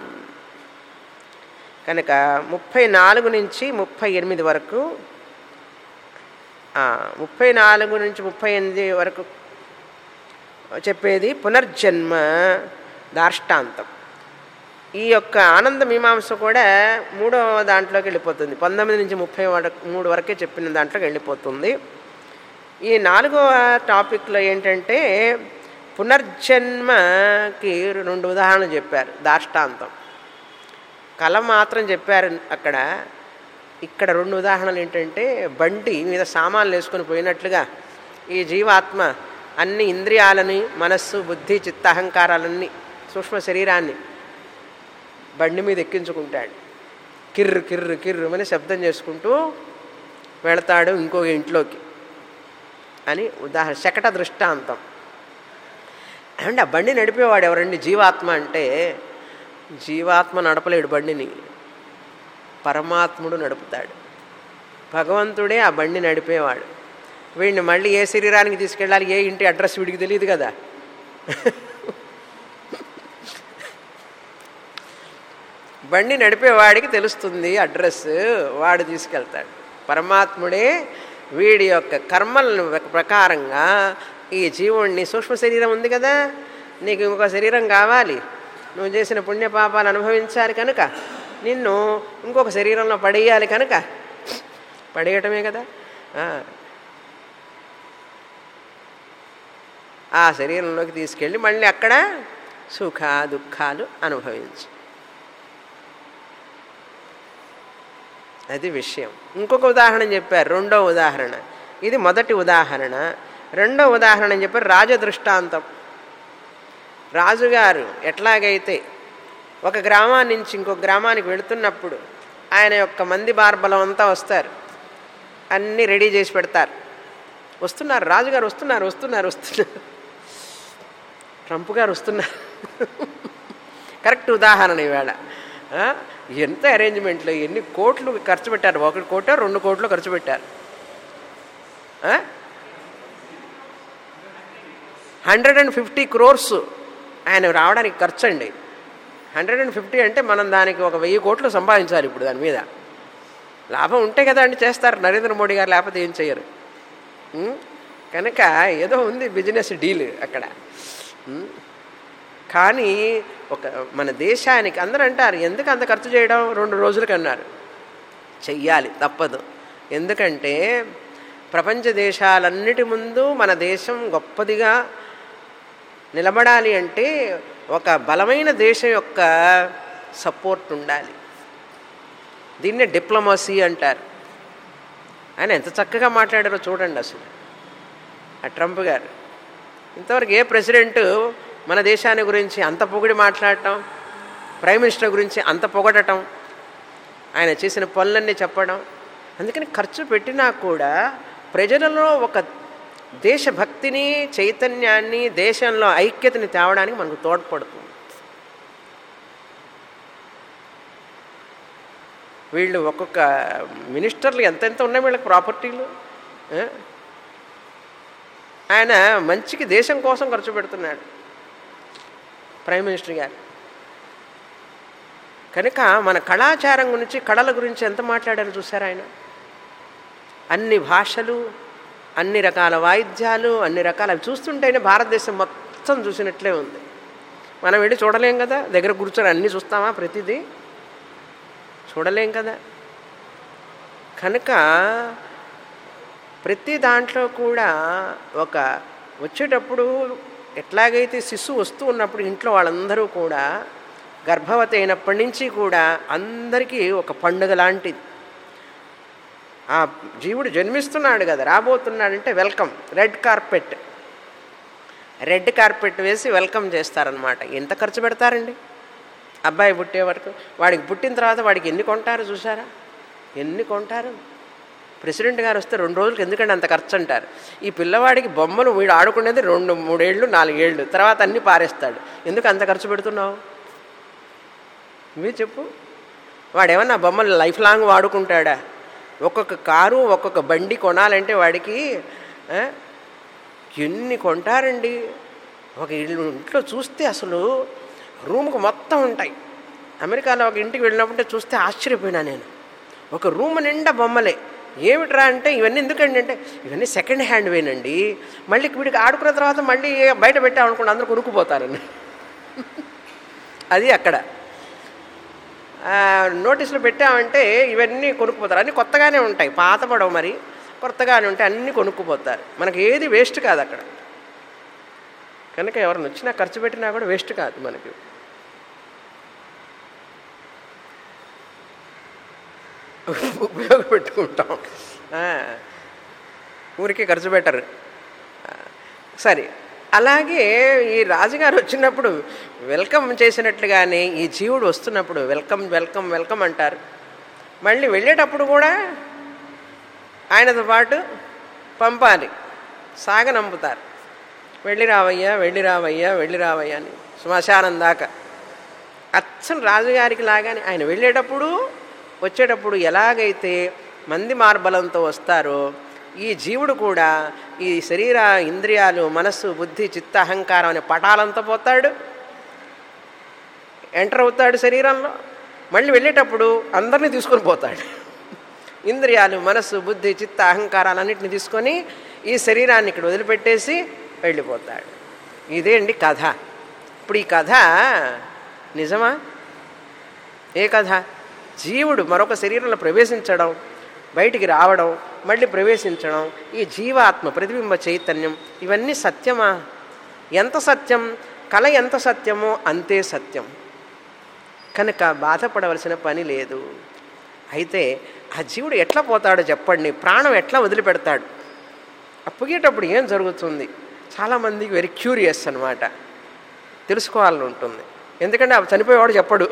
కనుక ముప్పై నాలుగు నుంచి ముప్పై ఎనిమిది వరకు ముప్పై నాలుగు నుంచి ముప్పై ఎనిమిది వరకు చెప్పేది పునర్జన్మ దార్ష్టాంతం ఈ యొక్క ఆనంద మీమాంస కూడా మూడవ దాంట్లోకి వెళ్ళిపోతుంది పంతొమ్మిది నుంచి ముప్పై మూడు వరకే చెప్పిన దాంట్లోకి వెళ్ళిపోతుంది ఈ నాలుగవ టాపిక్లో ఏంటంటే పునర్జన్మకి రెండు ఉదాహరణలు చెప్పారు దాష్టాంతం కళ మాత్రం చెప్పారు అక్కడ ఇక్కడ రెండు ఉదాహరణలు ఏంటంటే బండి మీద సామాన్లు వేసుకొని పోయినట్లుగా ఈ జీవాత్మ అన్ని ఇంద్రియాలని మనస్సు బుద్ధి చిత్త అహంకారాలన్నీ సూక్ష్మ శరీరాన్ని బండి మీద ఎక్కించుకుంటాడు కిర్రు కిర్రు కిర్రు అని శబ్దం చేసుకుంటూ వెళతాడు ఇంకో ఇంట్లోకి అని ఉదాహరణ శకట దృష్టాంతం అంటే ఆ బండి నడిపేవాడు ఎవరండి జీవాత్మ అంటే జీవాత్మ నడపలేడు బండిని పరమాత్ముడు నడుపుతాడు భగవంతుడే ఆ బండి నడిపేవాడు వీడిని మళ్ళీ ఏ శరీరానికి తీసుకెళ్ళాలి ఏ ఇంటి అడ్రస్ వీడికి తెలియదు కదా బండి నడిపేవాడికి తెలుస్తుంది అడ్రస్ వాడు తీసుకెళ్తాడు పరమాత్ముడే వీడి యొక్క కర్మల ప్రకారంగా ఈ జీవుణ్ణి సూక్ష్మ శరీరం ఉంది కదా నీకు ఇంకొక శరీరం కావాలి నువ్వు చేసిన పుణ్యపాపాలు అనుభవించాలి కనుక నిన్ను ఇంకొక శరీరంలో పడేయాలి కనుక పడేయటమే కదా ఆ శరీరంలోకి తీసుకెళ్ళి మళ్ళీ అక్కడ సుఖ దుఃఖాలు అనుభవించు అది విషయం ఇంకొక ఉదాహరణ చెప్పారు రెండో ఉదాహరణ ఇది మొదటి ఉదాహరణ రెండో ఉదాహరణ చెప్పారు రాజదృష్టాంతం రాజుగారు ఎట్లాగైతే ఒక గ్రామాన్ని నుంచి ఇంకొక గ్రామానికి వెళుతున్నప్పుడు ఆయన యొక్క మంది బార్బలం అంతా వస్తారు అన్నీ రెడీ చేసి పెడతారు వస్తున్నారు రాజుగారు వస్తున్నారు వస్తున్నారు వస్తున్నారు ట్రంప్ గారు వస్తున్నారు కరెక్ట్ ఉదాహరణ ఈవేళ ఎంత అరేంజ్మెంట్లు ఎన్ని కోట్లు ఖర్చు పెట్టారు ఒకటి కోట రెండు కోట్లు ఖర్చు పెట్టారు హండ్రెడ్ అండ్ ఫిఫ్టీ క్రోర్స్ ఆయన రావడానికి ఖర్చు అండి హండ్రెడ్ అండ్ ఫిఫ్టీ అంటే మనం దానికి ఒక వెయ్యి కోట్లు సంపాదించాలి ఇప్పుడు దాని మీద లాభం ఉంటే కదా అండి చేస్తారు నరేంద్ర మోడీ గారు లేకపోతే ఏం చేయరు కనుక ఏదో ఉంది బిజినెస్ డీల్ అక్కడ కానీ ఒక మన దేశానికి అందరూ అంటారు ఎందుకు అంత ఖర్చు చేయడం రెండు రోజులకి అన్నారు చెయ్యాలి తప్పదు ఎందుకంటే ప్రపంచ దేశాలన్నిటి ముందు మన దేశం గొప్పదిగా నిలబడాలి అంటే ఒక బలమైన దేశం యొక్క సపోర్ట్ ఉండాలి దీన్నే డిప్లొమసీ అంటారు ఆయన ఎంత చక్కగా మాట్లాడారో చూడండి అసలు ఆ ట్రంప్ గారు ఇంతవరకు ఏ ప్రెసిడెంట్ మన దేశాన్ని గురించి అంత పొగిడి మాట్లాడటం ప్రైమ్ మినిస్టర్ గురించి అంత పొగడటం ఆయన చేసిన పనులన్నీ చెప్పడం అందుకని ఖర్చు పెట్టినా కూడా ప్రజలలో ఒక దేశభక్తిని చైతన్యాన్ని దేశంలో ఐక్యతని తేవడానికి మనకు తోడ్పడుతుంది వీళ్ళు ఒక్కొక్క మినిస్టర్లు ఎంతెంత ఉన్నాయి వీళ్ళకి ప్రాపర్టీలు ఆ? ఆయన మంచికి దేశం కోసం ఖర్చు పెడుతున్నాడు ప్రైమ్ మినిస్టర్ గారు కనుక మన కళాచారం గురించి కళల గురించి ఎంత మాట్లాడారు చూసారా ఆయన అన్ని భాషలు అన్ని రకాల వాయిద్యాలు అన్ని రకాల అవి చూస్తుంటేనే భారతదేశం మొత్తం చూసినట్లే ఉంది మనం వెళ్ళి చూడలేం కదా దగ్గర కూర్చొని అన్నీ చూస్తామా ప్రతిదీ చూడలేం కదా కనుక ప్రతి దాంట్లో కూడా ఒక వచ్చేటప్పుడు ఎట్లాగైతే శిశువు వస్తూ ఉన్నప్పుడు ఇంట్లో వాళ్ళందరూ కూడా గర్భవతి అయినప్పటి నుంచి కూడా అందరికీ ఒక పండుగ లాంటిది ఆ జీవుడు జన్మిస్తున్నాడు కదా రాబోతున్నాడంటే welcome red carpet red carpet వేసి వెల్కమ్ చేస్తారనమాట ఎంత ఖర్చు పెడతారండి అబ్బాయి పుట్టే వరకు వాడికి పుట్టిన తర్వాత వాడికి ఎన్ని కొంటారు చూసారా ఎన్ని కొంటారు ప్రెసిడెంట్ గారు వస్తే రెండు రోజులకి ఎందుకంటే అంత ఖర్చు అంటారు ఈ పిల్లవాడికి బొమ్మలు వీడు ఆడుకునేది రెండు మూడేళ్ళు నాలుగేళ్ళు తర్వాత అన్నీ పారేస్తాడు ఎందుకు అంత ఖర్చు పెడుతున్నావు నువ్వే చెప్పు వాడేమన్నా బొమ్మలు లైఫ్ లాంగ్ వాడుకుంటాడా ఒక్కొక్క కారు ఒక్కొక్క బండి కొనాలంటే వాడికి ఆ, ఎన్ని కొంటారండి ఒక ఇల్లు ఇంట్లో చూస్తే అసలు రూమ్కి మొత్తం ఉంటాయి అమెరికాలో ఒక ఇంటికి వెళ్ళినప్పుడు చూస్తే ఆశ్చర్యపోయినా నేను ఒక రూమ్ నిండా బొమ్మలే ఏమిట్రా అంటే ఇవన్నీ ఎందుకండి అంటే ఇవన్నీ సెకండ్ హ్యాండ్ వేనండి మళ్ళీ వీడికి ఆడుకున్న తర్వాత మళ్ళీ బయట పెట్టామనుకోండి అందరూ కొనుక్కుపోతారని అది అక్కడ ఆ, నోటీసులు పెట్టామంటే ఇవన్నీ కొనుక్కుపోతారు అన్నీ కొత్తగానే ఉంటాయి పాత పడవు మరి కొత్తగానే ఉంటాయి అన్నీ కొనుక్కుపోతారు మనకి ఏది వేస్ట్ కాదు అక్కడ కనుక ఎవరిని వచ్చినా ఖర్చు పెట్టినా కూడా వేస్ట్ కాదు మనకి ఉపయోగపెట్టుకుంటాం ఆ, ఊరికే ఖర్చు పెట్టరు ఆ, సరే అలాగే ఈ రాజుగారు వచ్చినప్పుడు వెల్కమ్ చేసినట్లుగానే ఈ జీవుడు వస్తున్నప్పుడు వెల్కమ్ వెల్కమ్ వెల్కమ్ అంటారు మళ్ళీ వెళ్ళేటప్పుడు కూడా ఆయనతో పాటు పంపాలి సాగనంపుతారు వెళ్ళి రావయ్యా వెళ్ళి రావయ్యా వెళ్ళి రావయ్యా అని శ్మశానం దాకా అచ్చం రాజుగారికి లాగానే ఆయన వెళ్ళేటప్పుడు వచ్చేటప్పుడు ఎలాగైతే మంది మార్బలంతో వస్తారో ఈ జీవుడు కూడా ఈ శరీర ఇంద్రియాలు మనస్సు బుద్ధి చిత్త అహంకారం అనే పటాలంతో పోతాడు ఎంటర్ అవుతాడు శరీరంలో మళ్ళీ వెళ్ళేటప్పుడు అందరినీ తీసుకొని పోతాడు ఇంద్రియాలు మనస్సు బుద్ధి చిత్త అహంకారాలన్నింటినీ తీసుకొని ఈ శరీరాన్ని ఇక్కడ వదిలిపెట్టేసి వెళ్ళిపోతాడు ఇదే అండి కథ ఇప్పుడు ఈ కథ నిజమా ఏ కథ జీవుడు మరొక శరీరంలో ప్రవేశించడం బయటికి రావడం మళ్ళీ ప్రవేశించడం ఈ జీవాత్మ ప్రతిబింబ చైతన్యం ఇవన్నీ సత్యమా ఎంత సత్యం కళ ఎంత సత్యమో అంతే సత్యం కనుక బాధపడవలసిన పని లేదు అయితే ఆ జీవుడు ఎట్లా పోతాడో చెప్పండి ప్రాణం ఎట్లా వదిలిపెడతాడు అప్పగేటప్పుడు ఏం జరుగుతుంది చాలామందికి వెరీ క్యూరియస్ అనమాట తెలుసుకోవాలని ఉంటుంది ఎందుకంటే ఆ చనిపోయేవాడు చెప్పడు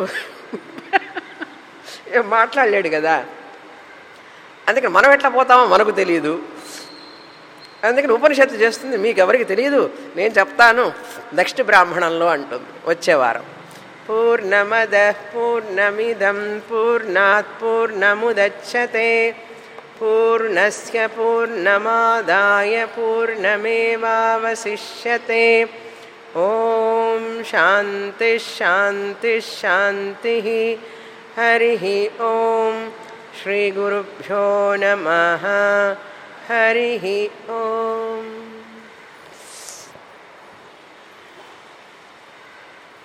ఏం మాట్లాడలేడు కదా అందుకని మనం ఎట్లా పోతామో మనకు తెలియదు అందుకని ఉపనిషత్తు చేస్తుంది మీకు ఎవరికి తెలియదు నేను చెప్తాను నెక్స్ట్ బ్రాహ్మణంలో అంటుంది వచ్చే వారం పూర్ణమద పూర్ణమిదం పూర్ణాత్ పూర్ణముదచ్చతే పూర్ణస్య పూర్ణమాదాయ పూర్ణమేవావశిష్యతే ఓం శాంతి శాంతి శాంతి హరి ఓం శ్రీగురుభ్యో నమ హరి ఓం